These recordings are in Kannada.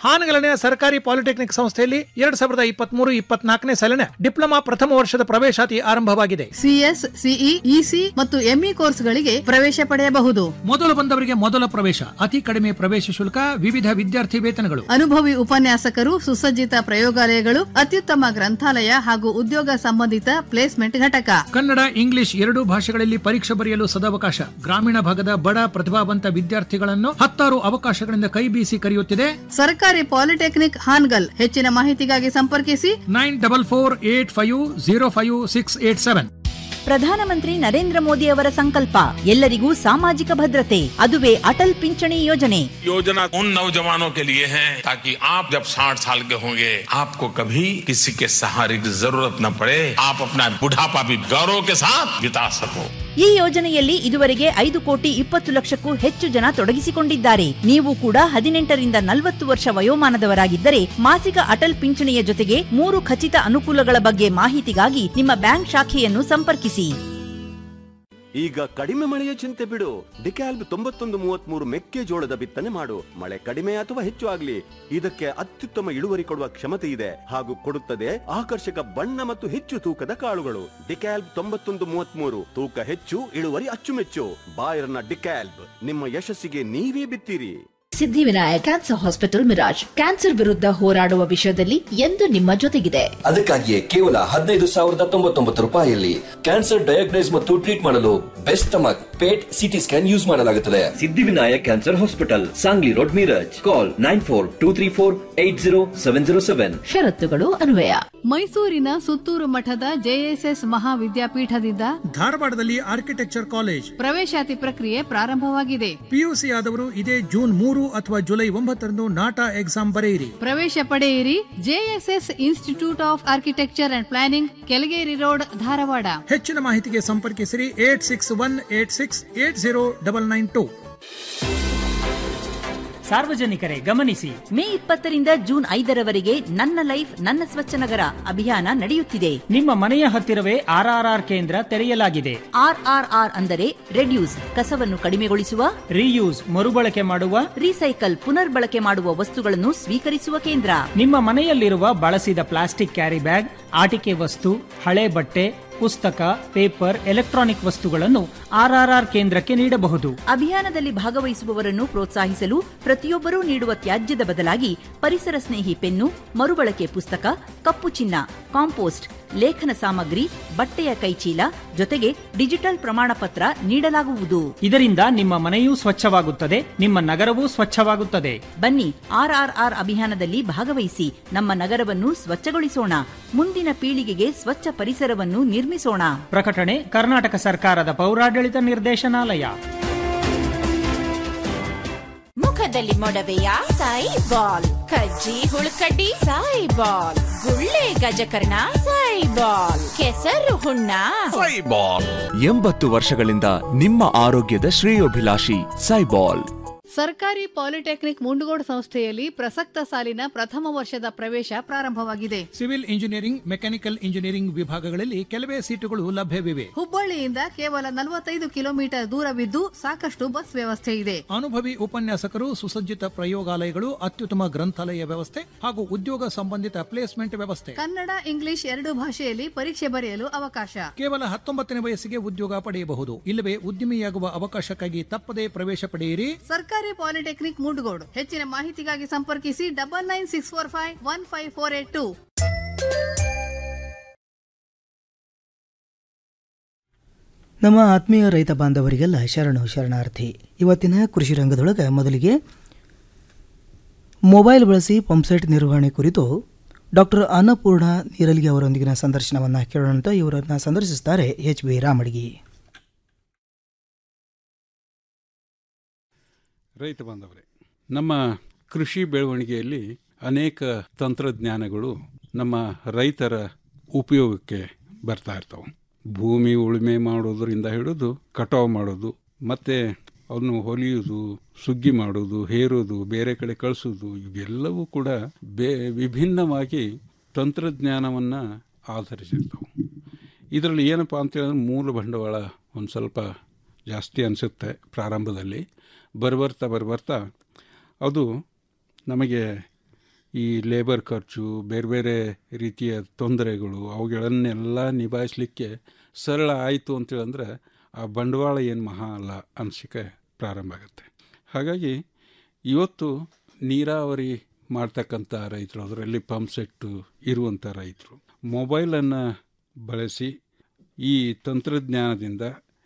ಹಾನಗಲನೆಯ ಸರ್ಕಾರಿ ಪಾಲಿಟೆಕ್ನಿಕ್ ಸಂಸ್ಥೆಯಲ್ಲಿ ಎರಡ್ ಸಾವಿರದ ಇಪ್ಪತ್ಮೂರು ಇಪ್ಪತ್ನಾಲ್ಕನೇ ಸಾಲಿನ ಡಿಪ್ಲೊಮಾ ಪ್ರಥಮ ವರ್ಷದ ಪ್ರವೇಶಾತಿ ಆರಂಭವಾಗಿದೆ ಸಿಎಸ್ ಸಿಇ ಇಸಿ ಮತ್ತು ಎಂಇ ಕೋರ್ಸ್ಗಳಿಗೆ ಪ್ರವೇಶ ಪಡೆಯಬಹುದು ಮೊದಲು ಬಂದವರಿಗೆ ಮೊದಲ ಪ್ರವೇಶ ಅತಿ ಕಡಿಮೆ ಪ್ರವೇಶ ಶುಲ್ಕ ವಿವಿಧ ವಿದ್ಯಾರ್ಥಿ ವೇತನಗಳು ಅನುಭವಿ ಉಪನ್ಯಾಸಕರು ಸುಸಜ್ಜಿತ ಪ್ರಯೋಗಾಲಯಗಳು ಅತ್ಯುತ್ತಮ ಗ್ರಂಥಾಲಯ ಹಾಗೂ ಉದ್ಯೋಗ ಸಂಬಂಧಿತ ಪ್ಲೇಸ್ಮೆಂಟ್ ಘಟಕ ಕನ್ನಡ ಇಂಗ್ಲಿಷ್ ಎರಡೂ ಭಾಷೆಗಳಲ್ಲಿ ಪರೀಕ್ಷೆ ಬರೆಯಲು ಸದಾವಕಾಶ ಗ್ರಾಮೀಣ ಭಾಗದ ಬಡ ಪ್ರತಿಭಾವಂತ ವಿದ್ಯಾರ್ಥಿಗಳನ್ನು ಹತ್ತಾರು ಅವಕಾಶಗಳಿಂದ ಕೈ ಬೀಸಿ ಕರೆಯುತ್ತಿದೆ ಸರ್ಕಾರಿ ಪಾಲಿಟೆಕ್ನಿಕ್ ಹಾನ್ಗಲ್ ಹೆಚ್ಚಿನ ಮಾಹಿತಿಗಾಗಿ ಸಂಪರ್ಕಿಸಿ nine double four eight five zero five six eight seven ಪ್ರಧಾನಮಂತ್ರಿ ನರೇಂದ್ರ ಮೋದಿ ಅವರ ಸಂಕಲ್ಪ ಎಲ್ಲರಿಗೂ ಸಾಮಾಜಿಕ ಭದ್ರತೆ ಅದುವೇ ಅಟಲ್ ಪಿಂಚಣಿ ಯೋಜನೆ योजना उन नौजवानों के लिए है ताकि आप जब 60 साल के होंगे आपको कभी किसी के सहारे की जरूरत न पड़े आप अपना बुढ़ापा भी गौरव के साथ बिता सको ಈ ಯೋಜನೆಯಲ್ಲಿ ಇದುವರೆಗೆ ಐದು ಕೋಟಿ ಇಪ್ಪತ್ತು ಲಕ್ಷಕ್ಕೂ ಹೆಚ್ಚು ಜನ ತೊಡಗಿಸಿಕೊಂಡಿದ್ದಾರೆ ನೀವು ಕೂಡ ಹದಿನೆಂಟರಿಂದ ನಲವತ್ತು ವರ್ಷ ವಯೋಮಾನದವರಾಗಿದ್ದರೆ ಮಾಸಿಕ ಅಟಲ್ ಪಿಂಚಣಿಯ ಜೊತೆಗೆ ಮೂರು ಖಚಿತ ಅನುಕೂಲಗಳ ಬಗ್ಗೆ ಮಾಹಿತಿಗಾಗಿ ನಿಮ್ಮ ಬ್ಯಾಂಕ್ ಶಾಖೆಯನ್ನು ಸಂಪರ್ಕಿಸಿ ಈಗ ಕಡಿಮೆ ಮಳೆಯ ಚಿಂತೆ ಬಿಡು ಡಿಕ್ಯಾಲ್ಬ್ ತೊಂಬತ್ತೊಂದು ಮೂವತ್ಮೂರು ಮೆಕ್ಕೆಜೋಳದ ಬಿತ್ತನೆ ಮಾಡು ಮಳೆ ಕಡಿಮೆ ಅಥವಾ ಹೆಚ್ಚು ಆಗ್ಲಿ ಇದಕ್ಕೆ ಅತ್ಯುತ್ತಮ ಇಳುವರಿ ಕೊಡುವ ಕ್ಷಮತೆ ಇದೆ ಹಾಗೂ ಕೊಡುತ್ತದೆ ಆಕರ್ಷಕ ಬಣ್ಣ ಮತ್ತು ಹೆಚ್ಚು ತೂಕದ ಕಾಳುಗಳು ಡಿಕ್ಯಾಲ್ಬ್ ತೊಂಬತ್ತೊಂದು ಮೂವತ್ಮೂರು ತೂಕ ಹೆಚ್ಚು ಇಳುವರಿ ಅಚ್ಚುಮೆಚ್ಚು ಬಾಯರ್ನ ಡಿಕ್ಯಾಲ್ಬ್ ನಿಮ್ಮ ಯಶಸ್ಸಿಗೆ ನೀವೇ ಬಿತ್ತೀರಿ Siddhivinayak cancer hospital Miraj cancer ವಿರುದ್ಧ ಹೋರಾಡುವ ವಿಷಯದಲ್ಲಿ ಎಂದು ನಿಮ್ಮ ಜೊತೆಗಿದೆ ಅದಕ್ಕಾಗಿಯೇ ಕೇವಲ ಹದಿನೈದು ಸಾವಿರದ ತೊಂಬತ್ತೊಂಬತ್ತು ರೂಪಾಯಿಯಲ್ಲಿ ಕ್ಯಾನ್ಸರ್ ಡಯಾಗ್ನೈಸ್ ಮತ್ತು ಟ್ರೀಟ್ ಮಾಡಲು best stomach PET CT scan use ಮಾಡಲಾಗುತ್ತದೆ Siddhivinayak cancer hospital Sangli road Miraj call nine four two three four eight zero seven zero seven ಷರತ್ತುಗಳು ಅನ್ವಯ ಮೈಸೂರಿನ ಸುತ್ತೂರು ಮಠದ ಜೆಎಸ್ಎಸ್ ಮಹಾವಿದ್ಯಾಪೀಠದಿಂದ ಧಾರವಾಡದಲ್ಲಿ ಆರ್ಕಿಟೆಕ್ಚರ್ ಕಾಲೇಜ್ ಪ್ರವೇಶಾತಿ ಪ್ರಕ್ರಿಯೆ ಪ್ರಾರಂಭವಾಗಿದೆ ಪಿಯುಸಿ ಆದವರು ಇದೇ ಜೂನ್ ಮೂರು ಅಥವಾ ಜುಲೈ ಒಂಬತ್ತರಂದು ನಾಟಾ ಎಕ್ಸಾಮ್ ಬರೆಯಿರಿ ಪ್ರವೇಶ ಪಡೆಯಿರಿ JSS institute of architecture and planning Kelageri road Dharwad ಹೆಚ್ಚಿನ ಮಾಹಿತಿಗೆ ಸಂಪರ್ಕಿಸಿರಿ eight six one eight six eight zero double nine two ಸಾರ್ವಜನಿಕರೇ ಗಮನಿಸಿ ಮೇ ಇಪ್ಪತ್ತರಿಂದ ಜೂನ್ ಐದರವರೆಗೆ ನನ್ನ ಲೈಫ್ ನನ್ನ ಸ್ವಚ್ಛ ನಗರ ಅಭಿಯಾನ ನಡೆಯುತ್ತಿದೆ ನಿಮ್ಮ ಮನೆಯ ಹತ್ತಿರವೇ ಆರ್ಆರ್ಆರ್ ಕೇಂದ್ರ ತೆರೆಯಲಾಗಿದೆ ಆರ್ಆರ್ಆರ್ ಅಂದರೆ ರೆಡ್ಯೂಸ್ ಕಸವನ್ನು ಕಡಿಮೆಗೊಳಿಸುವ ರೀಯೂಸ್ ಮರುಬಳಕೆ ಮಾಡುವ ರೀಸೈಕಲ್ ಪುನರ್ಬಳಕೆ ಮಾಡುವ ವಸ್ತುಗಳನ್ನು ಸ್ವೀಕರಿಸುವ ಕೇಂದ್ರ ನಿಮ್ಮ ಮನೆಯಲ್ಲಿರುವ ಬಳಸಿದ ಪ್ಲಾಸ್ಟಿಕ್ ಕ್ಯಾರಿ ಬ್ಯಾಗ್ ಆಟಿಕೆ ವಸ್ತು ಹಳೆ ಬಟ್ಟೆ ಪುಸ್ತಕ ಪೇಪರ್ ಎಲೆಕ್ಟ್ರಾನಿಕ್ ವಸ್ತುಗಳನ್ನು ಆರ್ಆರ್ಆರ್ ಕೇಂದ್ರಕ್ಕೆ ನೀಡಬಹುದು ಅಭಿಯಾನದಲ್ಲಿ ಭಾಗವಹಿಸುವವರನ್ನು ಪ್ರೋತ್ಸಾಹಿಸಲು ಪ್ರತಿಯೊಬ್ಬರೂ ನೀಡುವ ತ್ಯಾಜ್ಯದ ಬದಲಾಗಿ ಪರಿಸರ ಸ್ನೇಹಿ ಪೆನ್ನು ಮರುಬಳಕೆ ಪುಸ್ತಕ ಕಪ್ಪು ಚಿನ್ನ ಕಾಂಪೋಸ್ಟ್ ಲೇಖನ ಸಾಮಗ್ರಿ ಬಟ್ಟೆಯ ಕೈಚೀಲ ಜೊತೆಗೆ ಡಿಜಿಟಲ್ ಪ್ರಮಾಣ ಪತ್ರ ನೀಡಲಾಗುವುದು ಇದರಿಂದ ನಿಮ್ಮ ಮನೆಯೂ ಸ್ವಚ್ಛವಾಗುತ್ತದೆ ನಿಮ್ಮ ನಗರವೂ ಸ್ವಚ್ಛವಾಗುತ್ತದೆ ಬನ್ನಿ ಆರ್ಆರ್ಆರ್ ಅಭಿಯಾನದಲ್ಲಿ ಭಾಗವಹಿಸಿ ನಮ್ಮ ನಗರವನ್ನು ಸ್ವಚ್ಛಗೊಳಿಸೋಣ ಮುಂದಿನ ಪೀಳಿಗೆಗೆ ಸ್ವಚ್ಛ ಪರಿಸರವನ್ನು ನಿರ್ಮಿಸೋಣ ಪ್ರಕಟಣೆ ಕರ್ನಾಟಕ ಸರ್ಕಾರದ ಪೌರಾಡಳಿತ ನಿರ್ದೇಶನಾಲಯ ಮುಖದಲ್ಲಿ ಮೊಡವೆಯ ಸಾಯಿ ಬಾಲ್ ಕಜ್ಜಿ ಹುಳುಕಡ್ಡಿ ಸಾಯಿ ಬಾಲ್ ಗುಳ್ಳೆ ಗಜಕರ್ಣ ಸಾಯಿ ಬಾಲ್ ಕೆಸರು ಹುಣ್ಣ ಎಂಬತ್ತು ವರ್ಷಗಳಿಂದ ನಿಮ್ಮ ಆರೋಗ್ಯದ ಶ್ರೇಯೋಭಿಲಾಷಿ ಸೈಬಾಲ್ ಸರ್ಕಾರಿ ಪಾಲಿಟೆಕ್ನಿಕ್ ಮುಂಡಗೋಡ್ ಸಂಸ್ಥೆಯಲ್ಲಿ ಪ್ರಸಕ್ತ ಸಾಲಿನ ಪ್ರಥಮ ವರ್ಷದ ಪ್ರವೇಶ ಪ್ರಾರಂಭವಾಗಿದೆ ಸಿವಿಲ್ ಇಂಜಿನಿಯರಿಂಗ್ ಮೆಕ್ಯಾನಿಕಲ್ ಇಂಜಿನಿಯರಿಂಗ್ ವಿಭಾಗಗಳಲ್ಲಿ ಕೆಲವೇ ಸೀಟುಗಳು ಲಭ್ಯವಿವೆ ಹುಬ್ಬಳ್ಳಿಯಿಂದ ಕೇವಲ ನಲವತ್ತೈದು ಕಿಲೋಮೀಟರ್ ದೂರವಿದ್ದು ಸಾಕಷ್ಟು ಬಸ್ ವ್ಯವಸ್ಥೆ ಇದೆ ಅನುಭವಿ ಉಪನ್ಯಾಸಕರು ಸುಸಜ್ಜಿತ ಪ್ರಯೋಗಾಲಯಗಳು ಅತ್ಯುತ್ತಮ ಗ್ರಂಥಾಲಯ ವ್ಯವಸ್ಥೆ ಹಾಗೂ ಉದ್ಯೋಗ ಸಂಬಂಧಿತ ಪ್ಲೇಸ್ಮೆಂಟ್ ವ್ಯವಸ್ಥೆ ಕನ್ನಡ ಇಂಗ್ಲಿಷ್ ಎರಡು ಭಾಷೆಯಲ್ಲಿ ಪರೀಕ್ಷೆ ಬರೆಯಲು ಅವಕಾಶ ಕೇವಲ ಹತ್ತೊಂಬತ್ತನೇ ವಯಸ್ಸಿಗೆ ಉದ್ಯೋಗ ಪಡೆಯಬಹುದು ಇಲ್ಲವೇ ಉದ್ಯಮಿಯಾಗುವ ಅವಕಾಶಕ್ಕಾಗಿ ತಪ್ಪದೇ ಪ್ರವೇಶ ಪಡೆಯಿರಿ ಸರ್ಕಾರಿ ಪಾಲಿಟೆಕ್ನಿಕ್ ಮುಂಡಗೋಡು ಹೆಚ್ಚಿನ ಮಾಹಿತಿಗಾಗಿ ಸಂಪರ್ಕಿಸಿ double nine six four five one five four eight two ನಮ್ಮ ಆತ್ಮೀಯ ರೈತ ಬಾಂಧವರಿಗೆಲ್ಲ ಶರಣು ಶರಣಾರ್ಥಿ ಇವತ್ತಿನ ಕೃಷಿ ರಂಗದೊಳಗೆ ಮೊದಲಿಗೆ ಮೊಬೈಲ್ ಬಳಸಿ ಪಂಪ್ಸೆಟ್ ನಿರ್ವಹಣೆ ಕುರಿತು ಡಾಕ್ಟರ್ ಅನ್ನಪೂರ್ಣ ನೀರಲ್ಗಿ ಅವರೊಂದಿಗಿನ ಸಂದರ್ಶನವನ್ನು ಕೇಳೋಣ ಅಂತ ಇವರನ್ನು ಸಂದರ್ಶಿಸುತ್ತಾರೆ ಎಚ್ ಬಿ ರಾಮಡಿಗಿ ರೈತ ಬಾಂಧವರೇ ನಮ್ಮ ಕೃಷಿ ಬೆಳವಣಿಗೆಯಲ್ಲಿ ಅನೇಕ ತಂತ್ರಜ್ಞಾನಗಳು ನಮ್ಮ ರೈತರ ಉಪಯೋಗಕ್ಕೆ ಬರ್ತಾ ಇರ್ತವೆ ಭೂಮಿ ಉಳುಮೆ ಮಾಡೋದರಿಂದ ಹಿಡಿದು ಕಟಾವು ಮಾಡೋದು ಮತ್ತು ಅವನು ಹೊಲಿಯೋದು ಸುಗ್ಗಿ ಮಾಡೋದು ಹೇರೋದು ಬೇರೆ ಕಡೆ ಕಳಿಸೋದು ಇವೆಲ್ಲವೂ ಕೂಡ ಬೇ ವಿಭಿನ್ನವಾಗಿ ತಂತ್ರಜ್ಞಾನವನ್ನು ಆಧರಿಸಿರ್ತವೆ ಇದರಲ್ಲಿ ಏನಪ್ಪ ಅಂತೇಳಿದ್ರೆ ಮೂಲ ಬಂಡವಾಳ ಒಂದು ಸ್ವಲ್ಪ ಜಾಸ್ತಿ ಅನಿಸುತ್ತೆ ಪ್ರಾರಂಭದಲ್ಲಿ ಬರ್ಬರ್ತಾ ಬರ್ಬರ್ತಾ ಅದು ನಮಗೆ ಈ ಲೇಬರ್ ಖರ್ಚು ಬೇರೆ ಬೇರೆ ರೀತಿಯ ತೊಂದರೆಗಳು ಅವುಗಳನ್ನೆಲ್ಲ ನಿಭಾಯಿಸಲಿಕ್ಕೆ ಸರಳ ಆಯಿತು ಅಂತೇಳಂದ್ರೆ ಆ ಬಂಡವಾಳ ಏನು ಮಹಾ ಅಲ್ಲ ಅನಿಸಿಕೆ ಪ್ರಾರಂಭ ಆಗುತ್ತೆ ಹಾಗಾಗಿ ಇವತ್ತು ನೀರಾವರಿ ಮಾಡ್ತಕ್ಕಂಥ ರೈತರು ಅದರಲ್ಲಿ ಪಂಪ್ ಸೆಟ್ಟು ಇರುವಂಥ ರೈತರು ಮೊಬೈಲನ್ನು ಬಳಸಿ ಈ ತಂತ್ರಜ್ಞಾನದಿಂದ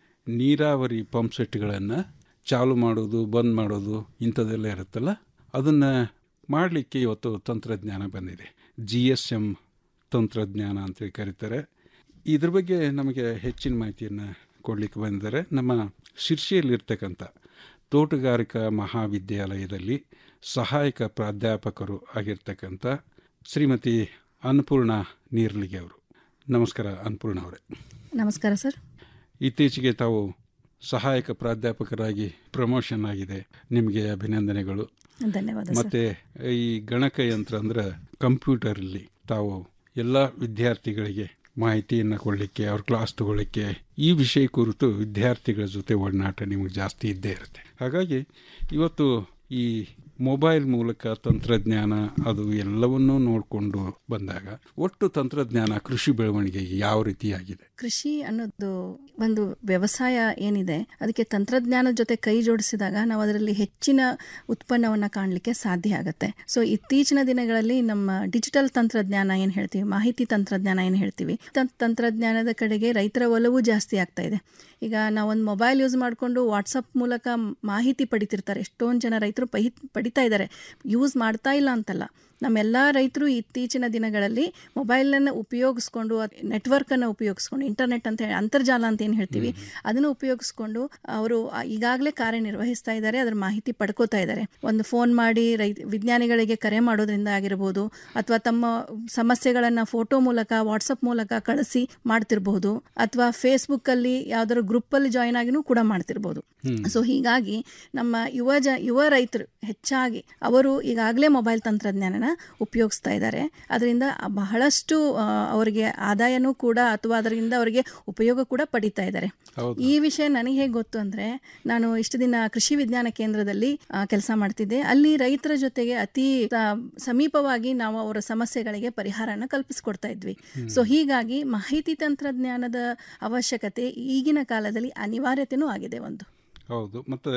ನೀರಾವರಿ ಪಂಪ್ ಸೆಟ್ಗಳನ್ನು ಚಾಲು ಮಾಡೋದು ಬಂದ್ ಮಾಡೋದು ಇಂಥದ್ದೆಲ್ಲ ಇರುತ್ತಲ್ಲ ಅದನ್ನು ಮಾಡಲಿಕ್ಕೆ ಇವತ್ತು ತಂತ್ರಜ್ಞಾನ ಬಂದಿದೆ ಜಿ ಎಸ್ ಎಮ್ ತಂತ್ರಜ್ಞಾನ ಅಂತೇಳಿ ಕರೀತಾರೆ ಇದ್ರ ಬಗ್ಗೆ ನಮಗೆ ಹೆಚ್ಚಿನ ಮಾಹಿತಿಯನ್ನು ಕೊಡಲಿಕ್ಕೆ ಬಂದಿದ್ದಾರೆ ನಮ್ಮ ಶಿರ್ಷಿಯಲ್ಲಿರ್ತಕ್ಕಂಥ ತೋಟಗಾರಿಕಾ ಮಹಾವಿದ್ಯಾಲಯದಲ್ಲಿ ಸಹಾಯಕ ಪ್ರಾಧ್ಯಾಪಕರು ಆಗಿರ್ತಕ್ಕಂಥ ಶ್ರೀಮತಿ ಅನ್ನಪೂರ್ಣ ನೀರ್ಲಿಗೆ ಅವರು ನಮಸ್ಕಾರ ಅನ್ನಪೂರ್ಣ ಅವರೇ ನಮಸ್ಕಾರ ಸರ್ ಇತ್ತೀಚೆಗೆ ತಾವು ಸಹಾಯಕ ಪ್ರಾಧ್ಯಾಪಕರಾಗಿ ಪ್ರಮೋಷನ್ ಆಗಿದೆ ನಿಮಗೆ ಅಭಿನಂದನೆಗಳು ಧನ್ಯವಾದ ಸರ್ ಮತ್ತೆ ಈ ಗಣಕಯಂತ್ರ ಅಂದ್ರೆ ಕಂಪ್ಯೂಟರಲ್ಲಿ ತಾವು ಎಲ್ಲ ವಿದ್ಯಾರ್ಥಿಗಳಿಗೆ ಮಾಹಿತಿಯನ್ನು ಕೊಡಲಿಕ್ಕೆ ಅವ್ರ ಕ್ಲಾಸ್ ತಗೊಳ್ಳಿಕ್ಕೆ ಈ ವಿಷಯ ಕುರಿತು ವಿದ್ಯಾರ್ಥಿಗಳ ಜೊತೆ ಒಡನಾಟ ನಿಮಗೆ ಜಾಸ್ತಿ ಇದ್ದೇ ಇರುತ್ತೆ ಹಾಗಾಗಿ ಇವತ್ತು ಈ ಮೊಬೈಲ್ ಮೂಲಕ ತಂತ್ರಜ್ಞಾನ ಅದು ಎಲ್ಲವನ್ನೂ ನೋಡಿಕೊಂಡು ಬಂದಾಗ ಒಟ್ಟು ತಂತ್ರಜ್ಞಾನ ಕೃಷಿ ಬೆಳವಣಿಗೆಗೆ ಯಾವ ರೀತಿಯಾಗಿದೆ ಕೃಷಿ ಅನ್ನೋದು ಒಂದು ವ್ಯವಸಾಯ ಏನಿದೆ ಅದಕ್ಕೆ ತಂತ್ರಜ್ಞಾನದ ಜೊತೆ ಕೈ ಜೋಡಿಸಿದಾಗ ನಾವು ಅದರಲ್ಲಿ ಹೆಚ್ಚಿನ ಉತ್ಪನ್ನವನ್ನು ಕಾಣಲಿಕ್ಕೆ ಸಾಧ್ಯ ಆಗುತ್ತೆ ಸೊ ಇತ್ತೀಚಿನ ದಿನಗಳಲ್ಲಿ ನಮ್ಮ ಡಿಜಿಟಲ್ ತಂತ್ರಜ್ಞಾನ ಏನು ಹೇಳ್ತೀವಿ ಮಾಹಿತಿ ತಂತ್ರಜ್ಞಾನ ಏನು ಹೇಳ್ತೀವಿ ತಂ- ತಂತ್ರಜ್ಞಾನದ ಕಡೆಗೆ ರೈತರ ಒಲವು ಜಾಸ್ತಿ ಆಗ್ತಾ ಇದೆ ಈಗ ನಾವೊಂದು ಮೊಬೈಲ್ ಯೂಸ್ ಮಾಡಿಕೊಂಡು ವಾಟ್ಸಪ್ ಮೂಲಕ ಮಾಹಿತಿ ಪಡಿತಿರ್ತಾರೆ ಎಷ್ಟೊಂದು ಜನ ರೈತರು ಪೈ ಪಡಿತಾ ಇದ್ದಾರೆ ಯೂಸ್ ಮಾಡ್ತಾ ಇಲ್ಲ ಅಂತಲ್ಲ ನಮ್ಮೆಲ್ಲ ರೈತರು ಇತ್ತೀಚಿನ ದಿನಗಳಲ್ಲಿ ಮೊಬೈಲನ್ನು ಉಪಯೋಗಿಸ್ಕೊಂಡು ನೆಟ್ವರ್ಕನ್ನು ಉಪಯೋಗಿಸ್ಕೊಂಡು ಇಂಟರ್ನೆಟ್ ಅಂತ ಹೇಳಿ ಅಂತರ್ಜಾಲ ಅಂತ ಏನು ಹೇಳ್ತೀವಿ ಅದನ್ನು ಉಪಯೋಗಿಸ್ಕೊಂಡು ಅವರು ಈಗಾಗಲೇ ಕಾರ್ಯನಿರ್ವಹಿಸ್ತಾ ಇದ್ದಾರೆ ಅದರ ಮಾಹಿತಿ ಪಡ್ಕೋತಾ ಇದ್ದಾರೆ ಒಂದು ಫೋನ್ ಮಾಡಿ ರೈತ ವಿಜ್ಞಾನಿಗಳಿಗೆ ಕರೆ ಮಾಡೋದ್ರಿಂದ ಆಗಿರ್ಬೋದು ಅಥವಾ ತಮ್ಮ ಸಮಸ್ಯೆಗಳನ್ನು ಫೋಟೋ ಮೂಲಕ ವಾಟ್ಸಪ್ ಮೂಲಕ ಕಳಿಸಿ ಮಾಡ್ತಿರ್ಬೋದು ಅಥವಾ ಫೇಸ್ಬುಕ್ಕಲ್ಲಿ ಯಾವ್ದಾದ್ರು ಗ್ರೂಪಲ್ಲಿ ಜಾಯಿನ್ ಆಗಿನೂ ಕೂಡ ಮಾಡ್ತಿರ್ಬೋದು ಸೊ ಹೀಗಾಗಿ ನಮ್ಮ ಯುವ ಜ ಯುವ ರೈತರು ಹೆಚ್ಚಾಗಿ ಅವರು ಈಗಾಗಲೇ ಮೊಬೈಲ್ ತಂತ್ರಜ್ಞಾನನ ಉಪಯೋಗಿಸ್ತಾ ಇದ್ದಾರೆ ಅದರಿಂದ ಬಹಳಷ್ಟು ಆ, ಅವರಿಗೆ ಆದಾಯನೂ ಕೂಡ ಅಥವಾ ಅದರಿಂದ ಅವರಿಗೆ ಉಪಯೋಗ ಕೂಡ ಪಡಿತಾ ಇದ್ದಾರೆ ಹೌದು. ಈ ವಿಷಯ ನನಗೆ ಹೇಗೆ ಗೊತ್ತು ಅಂದರೆ ನಾನು ಇಷ್ಟು ದಿನ ಕೃಷಿ ವಿಜ್ಞಾನ ಕೇಂದ್ರದಲ್ಲಿ ಕೆಲಸ ಮಾಡ್ತಿದ್ದೆ ಅಲ್ಲಿ ರೈತರ ಜೊತೆಗೆ ಅತಿ ಆ, ಸಮೀಪವಾಗಿ ನಾವು ಅವರ ಸಮಸ್ಯೆಗಳಿಗೆ ಪರಿಹಾರನ ಕಲ್ಪಿಸ್ಕೊಡ್ತಾ ಇದ್ವಿ ಸೊ ಹೀಗಾಗಿ ಮಾಹಿತಿ ತಂತ್ರಜ್ಞಾನದ ಅವಶ್ಯಕತೆ ಈಗಿನ ಕಾಲದಲ್ಲಿ ಅನಿವಾರ್ಯತೆನೂ ಆಗಿದೆ ಒಂದು ಹೌದು ಮತ್ತು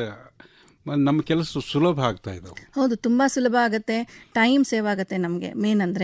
ನಮ್ಮ ಕೆಲಸ ಸುಲಭ ಆಗ್ತಾ ಇದ್ದಾವೆ ಹೌದು ತುಂಬ ಸುಲಭ ಆಗುತ್ತೆ ಟೈಮ್ ಸೇವ್ ಆಗುತ್ತೆ ನಮಗೆ ಮೇನ್ ಅಂದರೆ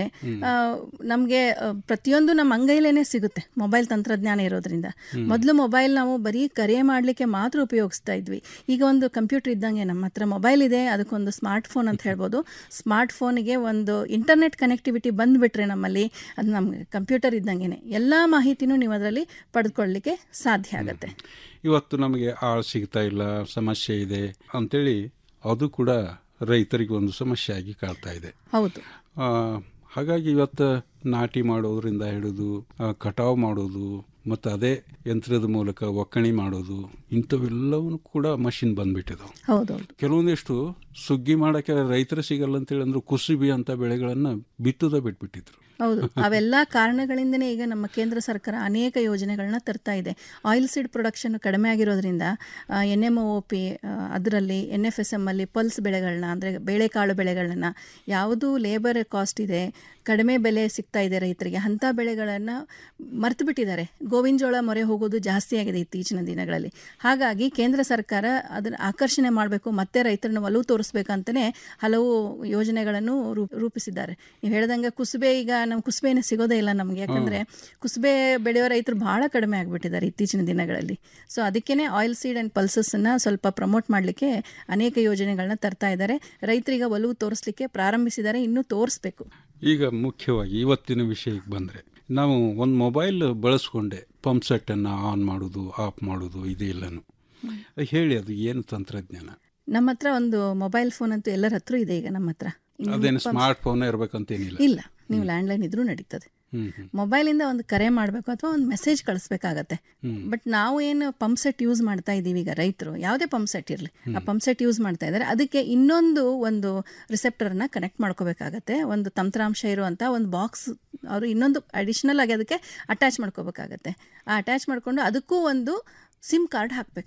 ನಮಗೆ ಪ್ರತಿಯೊಂದು ನಮ್ಮ ಅಂಗೈಲೇನೆ ಸಿಗುತ್ತೆ ಮೊಬೈಲ್ ತಂತ್ರಜ್ಞಾನ ಇರೋದ್ರಿಂದ ಮೊದಲು ಮೊಬೈಲ್ ನಾವು ಬರೀ ಕರೆ ಮಾಡಲಿಕ್ಕೆ ಮಾತ್ರ ಉಪಯೋಗಿಸ್ತಾ ಇದ್ವಿ ಈಗ ಒಂದು ಕಂಪ್ಯೂಟರ್ ಇದ್ದಂಗೆ ನಮ್ಮ ಹತ್ರ ಮೊಬೈಲ್ ಇದೆ ಅದಕ್ಕೊಂದು ಸ್ಮಾರ್ಟ್ ಫೋನ್ ಅಂತ ಹೇಳ್ಬೋದು ಸ್ಮಾರ್ಟ್ ಫೋನಿಗೆ ಒಂದು ಇಂಟರ್ನೆಟ್ ಕನೆಕ್ಟಿವಿಟಿ ಬಂದುಬಿಟ್ರೆ ನಮ್ಮಲ್ಲಿ ಅದು ನಮಗೆ ಕಂಪ್ಯೂಟರ್ ಇದ್ದಂಗೆ ಎಲ್ಲ ಮಾಹಿತಿನೂ ನೀವು ಅದರಲ್ಲಿ ಪಡೆದುಕೊಳ್ಳಲಿಕ್ಕೆ ಸಾಧ್ಯ ಆಗುತ್ತೆ ಇವತ್ತು ನಮಗೆ ಆಳು ಸಿಗ್ತಾ ಇಲ್ಲ ಸಮಸ್ಯೆ ಇದೆ ಅಂತೇಳಿ ಅದು ಕೂಡ ರೈತರಿಗೆ ಒಂದು ಸಮಸ್ಯೆ ಆಗಿ ಕಾಡ್ತಾ ಇದೆ ಹೌದು ಆ, ಹಾಗಾಗಿ ಇವತ್ತು ನಾಟಿ ಮಾಡೋದ್ರಿಂದ ಹಿಡಿದು ಆ, ಕಟಾವು ಮಾಡೋದು ಮತ್ತು ಅದೇ ಯಂತ್ರದ ಮೂಲಕ ಒಕ್ಕಣೆ ಮಾಡೋದು ಇಂಥವೆಲ್ಲವೂ ಕೂಡ ಮಷಿನ್ ಬಂದ್ಬಿಟ್ಟಿದಾವೆ ಹೌದೌದು ಕೆಲವೊಂದಿಷ್ಟು ಸುಗ್ಗಿ ಮಾಡೋಕ್ಕೆ ರೈತರು ಸಿಗಲ್ಲ ಅಂತೇಳಿ ಅಂದ್ರೆ ಕುಸುಬಿ ಅಂತ ಬೆಳೆಗಳನ್ನು ಬಿತ್ತುದ ಬಿಟ್ಬಿಟ್ಟಿದ್ರು ಹೌದು ಅವೆಲ್ಲ ಕಾರಣಗಳಿಂದನೇ ಈಗ ನಮ್ಮ ಕೇಂದ್ರ ಸರ್ಕಾರ ಅನೇಕ ಯೋಜನೆಗಳನ್ನ ತರ್ತಾ ಇದೆ ಆಯಿಲ್ ಸೀಡ್ ಪ್ರೊಡಕ್ಷನ್ ಕಡಿಮೆ ಆಗಿರೋದ್ರಿಂದ ಎನ್ ಎಮ್ ಒ ಪಿ ಅದರಲ್ಲಿ ಎನ್ ಎಫ್ ಎಸ್ ಎಮ್ ಅಲ್ಲಿ ಪಲ್ಸ್ ಬೆಳೆಗಳನ್ನ ಅಂದರೆ ಬೇಳೆಕಾಳು ಬೆಳೆಗಳನ್ನ ಯಾವುದು ಲೇಬರ್ ಕಾಸ್ಟ್ ಇದೆ ಕಡಿಮೆ ಬೆಲೆ ಸಿಗ್ತಾ ಇದೆ ರೈತರಿಗೆ ಅಂಥ ಬೆಳೆಗಳನ್ನು ಮರ್ತು ಬಿಟ್ಟಿದ್ದಾರೆ ಗೋವಿನ ಜೋಳ ಮೊರೆ ಹೋಗೋದು ಜಾಸ್ತಿ ಆಗಿದೆ ಇತ್ತೀಚಿನ ದಿನಗಳಲ್ಲಿ ಹಾಗಾಗಿ ಕೇಂದ್ರ ಸರ್ಕಾರ ಅದನ್ನು ಆಕರ್ಷಣೆ ಮಾಡಬೇಕು ಮತ್ತೆ ರೈತರನ್ನ ಒಲವು ತೋರಿಸ್ಬೇಕಂತಲೇ ಹಲವು ಯೋಜನೆಗಳನ್ನು ರೂಪ್- ರೂಪಿಸಿದ್ದಾರೆ ನೀವು ಹೇಳ್ದಂಗೆ ಕುಸುಬೆ ಈಗ ನಮ್ಮ ಕುಸುಬೆನೇ ಸಿಗೋದೇ ಇಲ್ಲ ನಮಗೆ ಯಾಕಂದರೆ ಕುಸುಬೆ ಬೆಳೆಯೋ ರೈತರು ಭಾಳ ಕಡಿಮೆ ಆಗಿಬಿಟ್ಟಿದ್ದಾರೆ ಇತ್ತೀಚಿನ ದಿನಗಳಲ್ಲಿ ಸೊ ಅದಕ್ಕೇ ಆಯಿಲ್ ಸೀಡ್ ಆ್ಯಂಡ್ ಪಲ್ಸಸ್ಸನ್ನು ಸ್ವಲ್ಪ ಪ್ರಮೋಟ್ ಮಾಡಲಿಕ್ಕೆ ಅನೇಕ ಯೋಜನೆಗಳನ್ನ ತರ್ತಾ ಇದ್ದಾರೆ ರೈತರಿಗೆ ಒಲವು ತೋರಿಸ್ಲಿಕ್ಕೆ ಪ್ರಾರಂಭಿಸಿದ್ದಾರೆ ಇನ್ನೂ ತೋರಿಸ್ಬೇಕು ಈಗ ಮುಖ್ಯವಾಗಿ ಇವತ್ತಿನ ವಿಷಯಕ್ಕೆ ಬಂದರೆ ನಾವು ಒಂದು ಮೊಬೈಲ್ ಬಳಸ್ಕೊಂಡೆ ಪಂಪ್ ಸೆಟ್ಟನ್ನು ಆನ್ ಮಾಡೋದು ಆಫ್ ಮಾಡೋದು ಇದೆಲ್ಲನು ಹೇಳಿ ಅದು ಏನು ತಂತ್ರಜ್ಞಾನ ನಮ್ಮ ಹತ್ರ ಒಂದು ಮೊಬೈಲ್ ಫೋನ್ ಅಂತೂ ಎಲ್ಲರ ಹತ್ರ ಇದೆ ಈಗ ನಮ್ಮ ಹತ್ರ ಇನ್ನು ಅದೇನು ಪಂಪ್- ಸ್ಮಾರ್ಟ್ ಫೋನ್ ಇರಬೇಕಂತೇನಿಲ್ಲ ಇಲ್ಲ ನೀವು ಲ್ಯಾಂಡ್ಲೈನ್ ಇದ್ರೂ ನಡೀತದೆ ಹ್ಮ್ ಹ್ಮ್. ಮೊಬೈಲಿಂದ ಒಂದು ಕರೆ ಮಾಡಬೇಕು ಅಥವಾ ಒಂದು ಮೆಸೇಜ್ ಕಳಿಸ್ಬೇಕಾಗತ್ತೆ ಹ್ಮ್. ಬಟ್ ನಾವು ಏನು ಪಂಪ್ ಸೆಟ್ ಯೂಸ್ ಮಾಡ್ತಾ ಇದ್ದೀವಿ ಈಗ ರೈತರು ಯಾವುದೇ ಪಂಪ್ ಸೆಟ್ ಇರಲಿ ಆ ಪಂಪ್ ಸೆಟ್ ಯೂಸ್ ಮಾಡ್ತಾ ಇದ್ದಾರೆ ಅದಕ್ಕೆ ಇನ್ನೊಂದು ಒಂದು ರಿಸೆಪ್ಟರ್ನ ಕನೆಕ್ಟ್ ಮಾಡ್ಕೋಬೇಕಾಗತ್ತೆ ಒಂದು ತಂತ್ರಾಂಶ ಇರುವಂಥ ಒಂದು ಬಾಕ್ಸ್ ಅವರು ಇನ್ನೊಂದು ಅಡಿಷ್ನಲ್ ಆಗಿ ಅದಕ್ಕೆ ಅಟ್ಯಾಚ್ ಮಾಡ್ಕೋಬೇಕಾಗತ್ತೆ ಆ ಅಟ್ಯಾಚ್ ಮಾಡಿಕೊಂಡು ಅದಕ್ಕೂ ಒಂದು ಸಿಮ್ ಕಾರ್ಡ್ ಹಾಕ್ಬೇಕು ನಾವು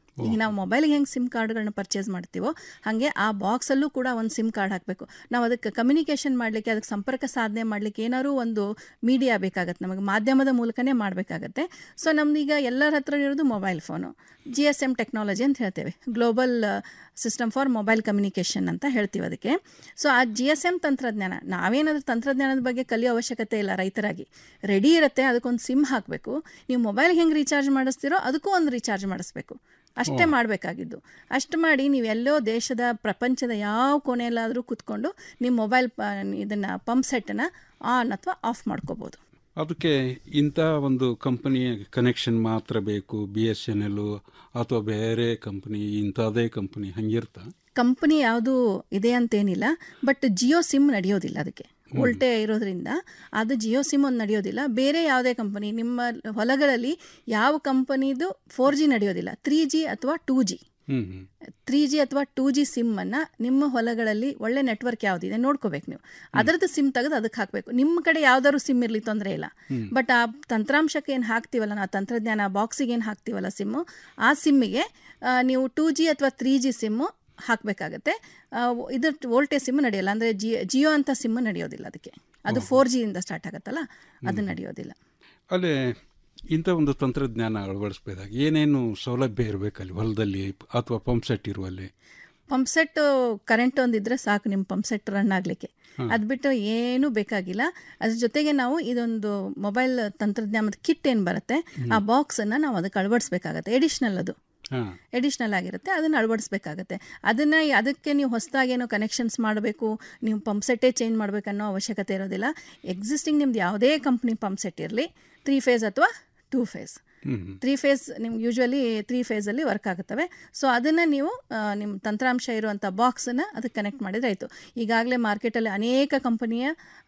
ಈಗ ನಾವು ಮೊಬೈಲ್ಗೆ ಹೆಂಗೆ ಸಿಮ್ ಕಾರ್ಡ್ಗಳನ್ನ ಪರ್ಚೇಸ್ ಮಾಡ್ತೀವೋ ಹಾಗೆ ಆ ಬಾಕ್ಸಲ್ಲೂ ಕೂಡ ಒಂದು ಸಿಮ್ ಕಾರ್ಡ್ ಹಾಕಬೇಕು ನಾವು ಅದಕ್ಕೆ ಕಮ್ಯುನಿಕೇಷನ್ ಮಾಡಲಿಕ್ಕೆ ಅದಕ್ಕೆ ಸಂಪರ್ಕ ಸಾಧನೆ ಮಾಡಲಿಕ್ಕೆ ಏನಾದ್ರು ಒಂದು ಮೀಡಿಯಾ ಬೇಕಾಗತ್ತೆ ನಮಗೆ ಮಾಧ್ಯಮದ ಮೂಲಕನೇ ಮಾಡಬೇಕಾಗತ್ತೆ ಸೊ ನಮ್ದು ಈಗ ಎಲ್ಲರ ಹತ್ರ ಇರೋದು mobile phone G S M technology ಅಂತ ಹೇಳ್ತೇವೆ global system for mobile communication ಅಂತ ಹೇಳ್ತೀವಿ ಅದಕ್ಕೆ ಸೊ ಆ ಜಿ ಎಸ್ ಎಮ್ ತಂತ್ರಜ್ಞಾನ ನಾವೇನಾದ್ರೂ ತಂತ್ರಜ್ಞಾನದ ಬಗ್ಗೆ ಕಲಿಯೋ ಅವಶ್ಯಕತೆ ಇಲ್ಲ ರೈತರಾಗಿ ರೆಡಿ ಇರುತ್ತೆ ಅದಕ್ಕೊಂದು ಸಿಮ್ ಹಾಕಬೇಕು ನೀವು ಮೊಬೈಲ್ ಹೆಂಗೆ ರೀಚಾರ್ಜ್ ಮಾಡಿಸ್ತೀರೋ ಅದಕ್ಕೂ ಒಂದು ರೀಚಾರ್ಜ್ ಮಾಡಿಸ್ಬೇಕು ಅಷ್ಟೇ ಮಾಡಬೇಕಾಗಿದ್ದು ಅಷ್ಟು ಮಾಡಿ ನೀವು ಎಲ್ಲೋ ದೇಶದ ಪ್ರಪಂಚದ ಯಾವ ಕೊನೆಯಲ್ಲಾದರೂ ಕೂತ್ಕೊಂಡು ನಿಮ್ಮ ಮೊಬೈಲ್ ಪ ಇದನ್ನು ಪಂಪ್ ಸೆಟ್ಟನ್ನು ಆನ್ ಅಥವಾ ಆಫ್ ಮಾಡ್ಕೋಬೋದು ಅದಕ್ಕೆ ಇಂಥ ಒಂದು ಕಂಪನಿಯ ಕನೆಕ್ಷನ್ ಮಾತ್ರ ಬೇಕು ಬಿ ಎಸ್ ಎನ್ ಎಲ್ ಅಥವಾ ಬೇರೆ ಕಂಪನಿ ಇಂಥದೇ ಕಂಪನಿ ಹಂಗಿರ್ತಾ ಕಂಪನಿ ಯಾವುದು ಇದೆ ಅಂತೇನಿಲ್ಲ ಬಟ್ ಜಿಯೋ ಸಿಮ್ ನಡೆಯೋದಿಲ್ಲ ಅದಕ್ಕೆ ಉಲ್ಟೆ ಇರೋದ್ರಿಂದ ಅದು ಜಿಯೋ ಸಿಮ್ ಒಂದು ನಡೆಯೋದಿಲ್ಲ ಬೇರೆ ಯಾವುದೇ ಕಂಪನಿ ನಿಮ್ಮ ಹೊಲಗಳಲ್ಲಿ ಯಾವ ಕಂಪನಿದು ಫೋರ್ ಜಿ ನಡೆಯೋದಿಲ್ಲ ತ್ರೀ ಜಿ ಅಥವಾ ಟೂ ಜಿ ಹ್ಮ್ ಹ್ಮ್ ತ್ರೀ ಜಿ ಅಥವಾ ಟೂ ಜಿ ಸಿಮ್ಮನ್ನು ನಿಮ್ಮ ಹೊಲಗಳಲ್ಲಿ ಒಳ್ಳೆ ನೆಟ್ವರ್ಕ್ ಯಾವುದಿದೆ ನೋಡ್ಕೋಬೇಕು ನೀವು ಅದರದ್ದು ಸಿಮ್ ತೆಗೆದು ಅದಕ್ಕೆ ಹಾಕಬೇಕು ನಿಮ್ಮ ಕಡೆ ಯಾವ್ದಾದ್ರು ಸಿಮ್ ಇರಲಿ ತೊಂದರೆ ಇಲ್ಲ ಬಟ್ ಆ ತಂತ್ರಾಂಶಕ್ಕೆ ಏನು ಹಾಕ್ತೀವಲ್ಲ ನಾವು ತಂತ್ರಜ್ಞಾನ ಬಾಕ್ಸಿಗೆ ಏನು ಹಾಕ್ತೀವಲ್ಲ ಸಿಮ್ಮು ಆ ಸಿಮ್ಮಿಗೆ ಆ, ನೀವು ಟೂ ಜಿ ಅಥವಾ ತ್ರೀ ಜಿ ಸಿಮ್ಮು ಹಾಕಬೇಕಾಗತ್ತೆ ಇದ್ರ ವೋಲ್ಟೇಜ್ ಸಿಮ್ ನಡೆಯಲ್ಲ ಅಂದರೆ ಜಿ ಜಿಯೋ ಅಂತ ಸಿಮ್ ನಡೆಯೋದಿಲ್ಲ ಅದಕ್ಕೆ ಅದು ಫೋರ್ ಜಿಯಿಂದ ಸ್ಟಾರ್ಟ್ ಆಗುತ್ತಲ್ಲ ಅದು ನಡೆಯೋದಿಲ್ಲ ಅಲ್ಲೇ ಇಂಥ ಒಂದು ತಂತ್ರಜ್ಞಾನ ಅಳವಡಿಸ್ಬೇಕಾದಾಗ ಏನೇನು ಸೌಲಭ್ಯ ಇರಬೇಕಲ್ಲಿ ಹೊಲದಲ್ಲಿ ಅಥವಾ ಪಂಪ್ ಸೆಟ್ ಇರುವಲ್ಲಿ ಪಂಪ್ ಸೆಟ್ ಕರೆಂಟ್ ಒಂದಿದ್ರೆ ಸಾಕು ನಿಮ್ಮ ಪಂಪ್ ಸೆಟ್ ರನ್ ಆಗಲಿಕ್ಕೆ ಅದು ಬಿಟ್ಟು ಏನೂ ಬೇಕಾಗಿಲ್ಲ ಅದ್ರ ಜೊತೆಗೆ ನಾವು ಇದೊಂದು ಮೊಬೈಲ್ ತಂತ್ರಜ್ಞಾನದ ಕಿಟ್ ಏನು ಬರುತ್ತೆ ಆ ಬಾಕ್ಸನ್ನು ನಾವು ಅದಕ್ಕೆ ಅಳವಡಿಸ್ಬೇಕಾಗತ್ತೆ ಎಡಿಷ್ನಲ್ ಅದು ಹಾಂ ಎಡಿಷ್ನಲ್ ಆಗಿರುತ್ತೆ ಅದನ್ನು ಅಳವಡಿಸ್ಬೇಕಾಗತ್ತೆ ಅದನ್ನು ಅದಕ್ಕೆ ನೀವು ಹೊಸದಾಗೇನೋ ಕನೆಕ್ಷನ್ಸ್ ಮಾಡಬೇಕು ನೀವು ಪಂಪ್ ಸೆಟ್ಟೇ ಚೇಂಜ್ ಮಾಡಬೇಕನ್ನೋ ಅವಶ್ಯಕತೆ ಇರೋದಿಲ್ಲ ಎಕ್ಸಿಸ್ಟಿಂಗ್ ನಿಮ್ದು ಯಾವುದೇ ಕಂಪ್ನಿ ಪಂಪ್ ಸೆಟ್ ಇರಲಿ ತ್ರೀ ಫೇಸ್ ಅಥವಾ ಟೂ ಫೇಸ್ ತ್ರೀ ಫೇಸ್ ನಿಮ್ಗೆ ಯೂಶ್ವಲಿ ತ್ರೀ ಫೇಸಲ್ಲಿ ವರ್ಕ್ ಆಗುತ್ತವೆ ಸೊ ಅದನ್ನು ನೀವು ಆ, ನಿಮ್ಮ ತಂತ್ರಾಂಶ ಇರುವಂಥ ಬಾಕ್ಸನ್ನು ಅದಕ್ಕೆ ಕನೆಕ್ಟ್ ಮಾಡಿದರೆ ಆಯಿತು ಈಗಾಗಲೇ ಮಾರ್ಕೆಟಲ್ಲಿ ಅನೇಕ ಕಂಪನಿಯ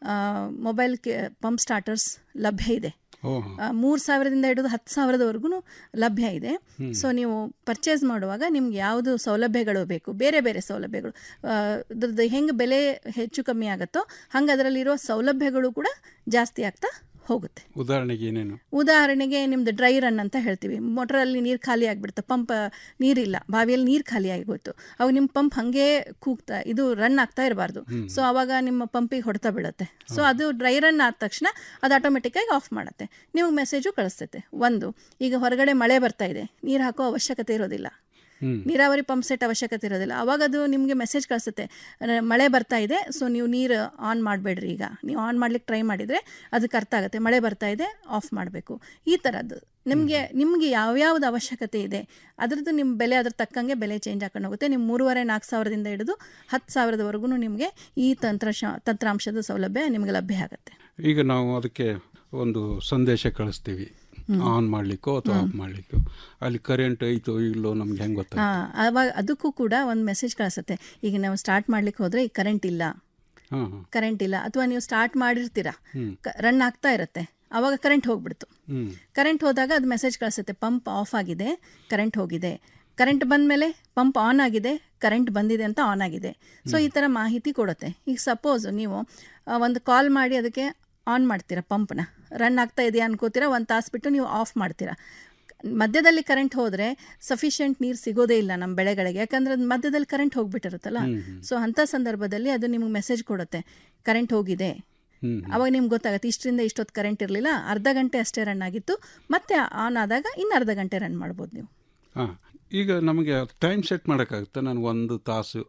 ಮೊಬೈಲ್ ಕೆ ಪಂಪ್ ಸ್ಟಾರ್ಟರ್ಸ್ ಲಭ್ಯ ಇದೆ ಓಹ್ ಮೂರು ಸಾವಿರದಿಂದ ಹಿಡಿದು ಹತ್ತು ಸಾವಿರದವರೆಗೂ ಲಭ್ಯ ಇದೆ ಸೊ ನೀವು ಪರ್ಚೇಸ್ ಮಾಡುವಾಗ ನಿಮ್ಗೆ ಯಾವುದು ಸೌಲಭ್ಯಗಳು ಬೇಕು ಬೇರೆ ಬೇರೆ ಸೌಲಭ್ಯಗಳು ಆ, ಅದ್ರದ್ದು ಹೆಂಗೆ ಬೆಲೆ ಹೆಚ್ಚು ಕಮ್ಮಿ ಆಗುತ್ತೋ ಹಂಗೆ ಅದರಲ್ಲಿರೋ ಸೌಲಭ್ಯಗಳು ಕೂಡ ಜಾಸ್ತಿ ಆಗ್ತಾ ಹೋಗುತ್ತೆ ಉದಾಹರಣೆಗೆ ಏನೇನು ಉದಾಹರಣೆಗೆ ನಿಮ್ದು ಡ್ರೈ ರನ್ ಅಂತ ಹೇಳ್ತೀವಿ ಮೋಟ್ರಲ್ಲಿ ನೀರು ಖಾಲಿ ಆಗಿಬಿಡುತ್ತೆ ಪಂಪ್ ನೀರಿಲ್ಲ ಬಾವಿಯಲ್ಲಿ ನೀರು ಖಾಲಿ ಆಗಿಬಿಡ್ತು ಅವಾಗ ನಿಮ್ಮ ಪಂಪ್ ಹಾಗೆ ಕೂಗ್ತಾ ಇದು ರನ್ ಆಗ್ತಾ ಇರಬಾರ್ದು ಸೊ ಅವಾಗ ನಿಮ್ಮ ಪಂಪಿಗೆ ಹೊಡ್ತಾ ಬೀಳುತ್ತೆ ಸೊ ಅದು ಡ್ರೈ ರನ್ ಆದ ತಕ್ಷಣ ಅದು ಆಟೋಮೆಟಿಕ್ಕಾಗಿ ಆಫ್ ಮಾಡುತ್ತೆ ನಿಮಗೆ ಮೆಸೇಜು ಕಳಿಸ್ತೈತೆ ಒಂದು ಈಗ ಹೊರಗಡೆ ಮಳೆ ಬರ್ತಾ ಇದೆ ನೀರು ಹಾಕೋ ಅವಶ್ಯಕತೆ ಇರೋದಿಲ್ಲ ನೀರಾವರಿ ಪಂಪ್ ಸೆಟ್ ಅವಶ್ಯಕತೆ ಇರೋದಿಲ್ಲ ಅವಾಗ ಅದು ನಿಮಗೆ ಮೆಸೇಜ್ ಕಳಿಸುತ್ತೆ ರ- ಮಳೆ ಬರ್ತಾ ಇದೆ ಸೊ ನೀವು ನೀರು ಆನ್ ಮಾಡಬೇಡ್ರಿ ಈಗ ನೀವು ಆನ್ ಮಾಡ್ಲಿಕ್ಕೆ ಟ್ರೈ ಮಾಡಿದರೆ ಅದಕ್ಕೆ ಅರ್ಥ ಆಗುತ್ತೆ ಮಳೆ ಬರ್ತಾ ಇದೆ ಆಫ್ ಮಾಡಬೇಕು ಈ ಥರದ್ದು ನಿಮಗೆ ನಿಮಗೆ ಯಾವ್ಯಾವ್ದು ಅವಶ್ಯಕತೆ ಇದೆ ಅದರದ್ದು ನಿಮ್ಮ ಬೆಲೆ ಅದ್ರ ತಕ್ಕಂಗೆ ಬೆಲೆ ಚೇಂಜ್ ಹಾಕೊಂಡು ಹೋಗುತ್ತೆ ನಿಮ್ಮ ಮೂರುವರೆ ನಾಲ್ಕು ಸಾವಿರದಿಂದ ಹಿಡಿದು ಹತ್ತು ಸಾವಿರದವರೆಗೂ ನಿಮಗೆ ಈ ತಂತ್ರಾಂಶ ತಂತ್ರಾಂಶದ ಸೌಲಭ್ಯ ನಿಮಗೆ ಲಭ್ಯ ಆಗುತ್ತೆ ಈಗ ನಾವು ಅದಕ್ಕೆ ಒಂದು ಸಂದೇಶ ಕಳಿಸ್ತೀವಿ ಆನ್ ಮಾಡಲಿಕ್ಕೋ ಅಥವಾ ಆಫ್ ಮಾಡಲಿಕ್ಕೋ ಅಲ್ಲಿ ಕರೆಂಟ್ ಐತೋ ಇಲ್ಲೋ ನಮ್ಗೆ ಹೆಂಗೆ ಗೊತ್ತಾಗ ಹಾಂ ಅವಾಗ ಅದಕ್ಕೂ ಕೂಡ ಒಂದು ಮೆಸೇಜ್ ಕಳಿಸುತ್ತೆ ಈಗ ನಾವು ಸ್ಟಾರ್ಟ್ ಮಾಡ್ಲಿಕ್ಕೆ ಹೋದರೆ ಈಗ ಕರೆಂಟ್ ಇಲ್ಲ ಹಾಂ ಹಾಂ ಕರೆಂಟ್ ಇಲ್ಲ ಅಥವಾ ನೀವು ಸ್ಟಾರ್ಟ್ ಮಾಡಿರ್ತೀರಾ ರನ್ ಆಗ್ತಾ ಇರುತ್ತೆ ಅವಾಗ ಕರೆಂಟ್ ಹೋಗ್ಬಿಡ್ತು ಹ್ಞೂ ಕರೆಂಟ್ ಹೋದಾಗ ಅದು ಮೆಸೇಜ್ ಕಳಿಸುತ್ತೆ ಪಂಪ್ ಆಫ್ ಆಗಿದೆ ಕರೆಂಟ್ ಹೋಗಿದೆ ಕರೆಂಟ್ ಬಂದ ಮೇಲೆ ಪಂಪ್ ಆನ್ ಆಗಿದೆ ಕರೆಂಟ್ ಬಂದಿದೆ ಅಂತ ಆನ್ ಆಗಿದೆ ಸೊ ಈ ಥರ ಮಾಹಿತಿ ಕೊಡುತ್ತೆ ಈಗ ಸಪೋಸ್ ನೀವು ಆ, ಒಂದು ಕಾಲ್ ಮಾಡಿ ಅದಕ್ಕೆ ಆನ್ ಮಾಡ್ತೀರಾ ಪಂಪ್ನ ರನ್ ಆಗ್ತಾ ಇದೆಯಾ ಅನ್ಕೋತೀರಾ ಒಂದು ತಾಸು ಬಿಟ್ಟು ನೀವು ಆಫ್ ಮಾಡ್ತೀರಾ ಮಧ್ಯದಲ್ಲಿ ಕರೆಂಟ್ ಹೋದರೆ ಸಫಿಷಿಯೆಂಟ್ ನೀರು ಸಿಗೋದೇ ಇಲ್ಲ ನಮ್ಮ ಬೆಳೆಗಳಿಗೆ ಯಾಕಂದ್ರೆ ಅದು ಮಧ್ಯದಲ್ಲಿ ಕರೆಂಟ್ ಹೋಗ್ಬಿಟ್ಟಿರುತ್ತಲ್ಲ ಸೊ ಅಂಥ ಸಂದರ್ಭದಲ್ಲಿ ಅದು ನಿಮಗೆ ಮೆಸೇಜ್ ಕೊಡುತ್ತೆ ಕರೆಂಟ್ ಹೋಗಿದೆ ಹ್ಞೂ ಅವಾಗ ನಿಮ್ಗೆ ಗೊತ್ತಾಗುತ್ತೆ ಇಷ್ಟರಿಂದ ಇಷ್ಟೊತ್ತು ಕರೆಂಟ್ ಇರಲಿಲ್ಲ ಅರ್ಧ ಗಂಟೆ ಅಷ್ಟೇ ರನ್ ಆಗಿತ್ತು ಮತ್ತೆ ಆನ್ ಆದಾಗ ಇನ್ನು ಅರ್ಧ ಗಂಟೆ ರನ್ ಮಾಡ್ಬೋದು ನೀವು ಹಾಂ ಈಗ ನಮಗೆ ಟೈಮ್ ಸೆಟ್ ಮಾಡೋಕ್ಕಾಗುತ್ತೆ ನಾನು ಒಂದು ತಾಸು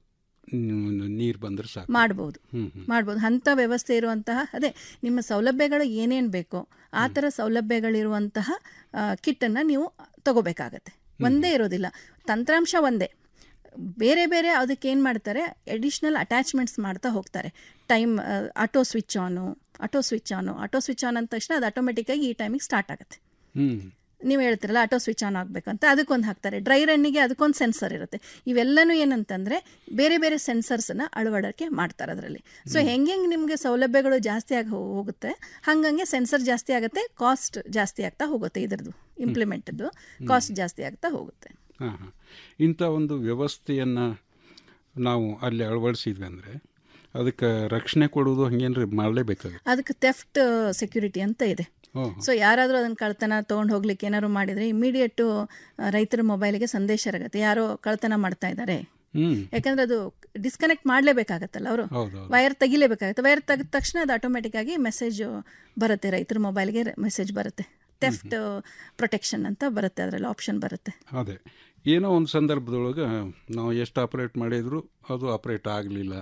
ನೀರು ಬಂದರೆ ಸಾಕು ಮಾಡ್ಬೋದು ಹ್ಮ್, ಹ್ಮ್. ಮಾಡ್ಬೋದು ಅಂಥ ವ್ಯವಸ್ಥೆ ಇರುವಂತಹ ಅದೇ ನಿಮ್ಮ ಸೌಲಭ್ಯಗಳು ಏನೇನು ಬೇಕೋ ಆ ಥರ ಸೌಲಭ್ಯಗಳಿರುವಂತಹ ಕಿಟ್ಟನ್ನು ನೀವು ತಗೋಬೇಕಾಗತ್ತೆ ಒಂದೇ ಇರೋದಿಲ್ಲ ತಂತ್ರಾಂಶ ಒಂದೇ ಬೇರೆ ಬೇರೆ ಅದಕ್ಕೆ ಏನು ಮಾಡ್ತಾರೆ ಎಡಿಷ್ನಲ್ ಅಟ್ಯಾಚ್ಮೆಂಟ್ಸ್ ಮಾಡ್ತಾ ಹೋಗ್ತಾರೆ time auto switch on auto switch on auto switch on ಅಂದ ತಕ್ಷಣ ಅದು ಆಟೋಮೆಟಿಕ್ಕಾಗಿ ಈ ಟೈಮಿಗೆ ಸ್ಟಾರ್ಟ್ ಆಗುತ್ತೆ ಹ್ಞೂ ನೀವು ಹೇಳ್ತಿರಲ್ಲ ಆಟೋ ಸ್ವಿಚ್ ಆನ್ ಆಗಬೇಕಂತ ಅದಕ್ಕೊಂದು ಹಾಕ್ತಾರೆ ಡ್ರೈ ರನ್ನಿಗೆ ಅದಕ್ಕೊಂದು ಸೆನ್ಸರ್ ಇರುತ್ತೆ ಇವೆಲ್ಲನೂ ಏನಂತಂದರೆ ಬೇರೆ ಬೇರೆ ಸೆನ್ಸರ್ಸನ್ನು ಅಳವಡಿಕೆ ಮಾಡ್ತಾರೆ ಅದರಲ್ಲಿ ಸೊ ಹೆಂಗೆ ನಿಮಗೆ ಸೌಲಭ್ಯಗಳು ಜಾಸ್ತಿ ಆಗಿ ಹೋ- ಹೋಗುತ್ತೆ ಹಂಗಂಗೆ ಸೆನ್ಸರ್ ಜಾಸ್ತಿ ಆಗುತ್ತೆ ಕಾಸ್ಟ್ ಜಾಸ್ತಿ ಆಗ್ತಾ ಹೋಗುತ್ತೆ ಇದ್ರದ್ದು ಇಂಪ್ಲಿಮೆಂಟದ್ದು ಕಾಸ್ಟ್ ಜಾಸ್ತಿ ಆಗ್ತಾ ಹೋಗುತ್ತೆ ಹಾಂ ಹಾಂ ಇಂಥ ಒಂದು ವ್ಯವಸ್ಥೆಯನ್ನು ನಾವು ಅಲ್ಲಿ ಅಳವಡಿಸಿದ್ವಿ ಅಂದರೆ ಅದಕ್ಕೆ ರಕ್ಷಣೆ ಕೊಡೋದು ಹಂಗೇನ್ರಿ ಮಾಡಲೇಬೇಕಾಗುತ್ತೆ ಅದಕ್ಕೆ ಥೆಫ್ಟ್ ಸೆಕ್ಯೂರಿಟಿ ಅಂತ ಇದೆ ಓ ಸೊ ಯಾರಾದರೂ ಅದನ್ನು ಕಳ್ತನ ತೊಗೊಂಡು ಹೋಗ್ಲಿಕ್ಕೆ ಏನಾದ್ರು ಮಾಡಿದರೆ ಇಮಿಡಿಯೇಟು ರೈತರ ಮೊಬೈಲಿಗೆ ಸಂದೇಶ ಇರತ್ತೆ ಯಾರೋ ಕಳ್ತನ ಮಾಡ್ತಾ ಇದ್ದಾರೆ ಹ್ಮ್ ಯಾಕಂದ್ರೆ ಅದು ಡಿಸ್ಕನೆಕ್ಟ್ ಮಾಡಲೇಬೇಕಾಗತ್ತಲ್ಲ ಅವರು ಹೌದು ಹೌದು. ವೈರ್ ತೆಗಿಲೇಬೇಕಾಗುತ್ತೆ ವೈರ್ ತೆಗೆದ ತಕ್ಷಣ ಅದು ಆಟೋಮೆಟಿಕ್ ಆಗಿ ಮೆಸೇಜ್ ಬರುತ್ತೆ ರೈತರ ಮೊಬೈಲ್ಗೆ ಮೆಸೇಜ್ ಬರುತ್ತೆ ಟೆಫ್ಟ್ ಪ್ರೊಟೆಕ್ಷನ್ ಅಂತ ಬರುತ್ತೆ ಅದರಲ್ಲಿ ಆಪ್ಷನ್ ಬರುತ್ತೆ ಅದೇ ಏನೋ ಒಂದು ಸಂದರ್ಭದೊಳಗೆ ನಾವು ಎಷ್ಟು ಆಪ್ರೇಟ್ ಮಾಡಿದ್ರು ಅದು ಆಪ್ರೇಟ್ ಆಗಲಿಲ್ಲ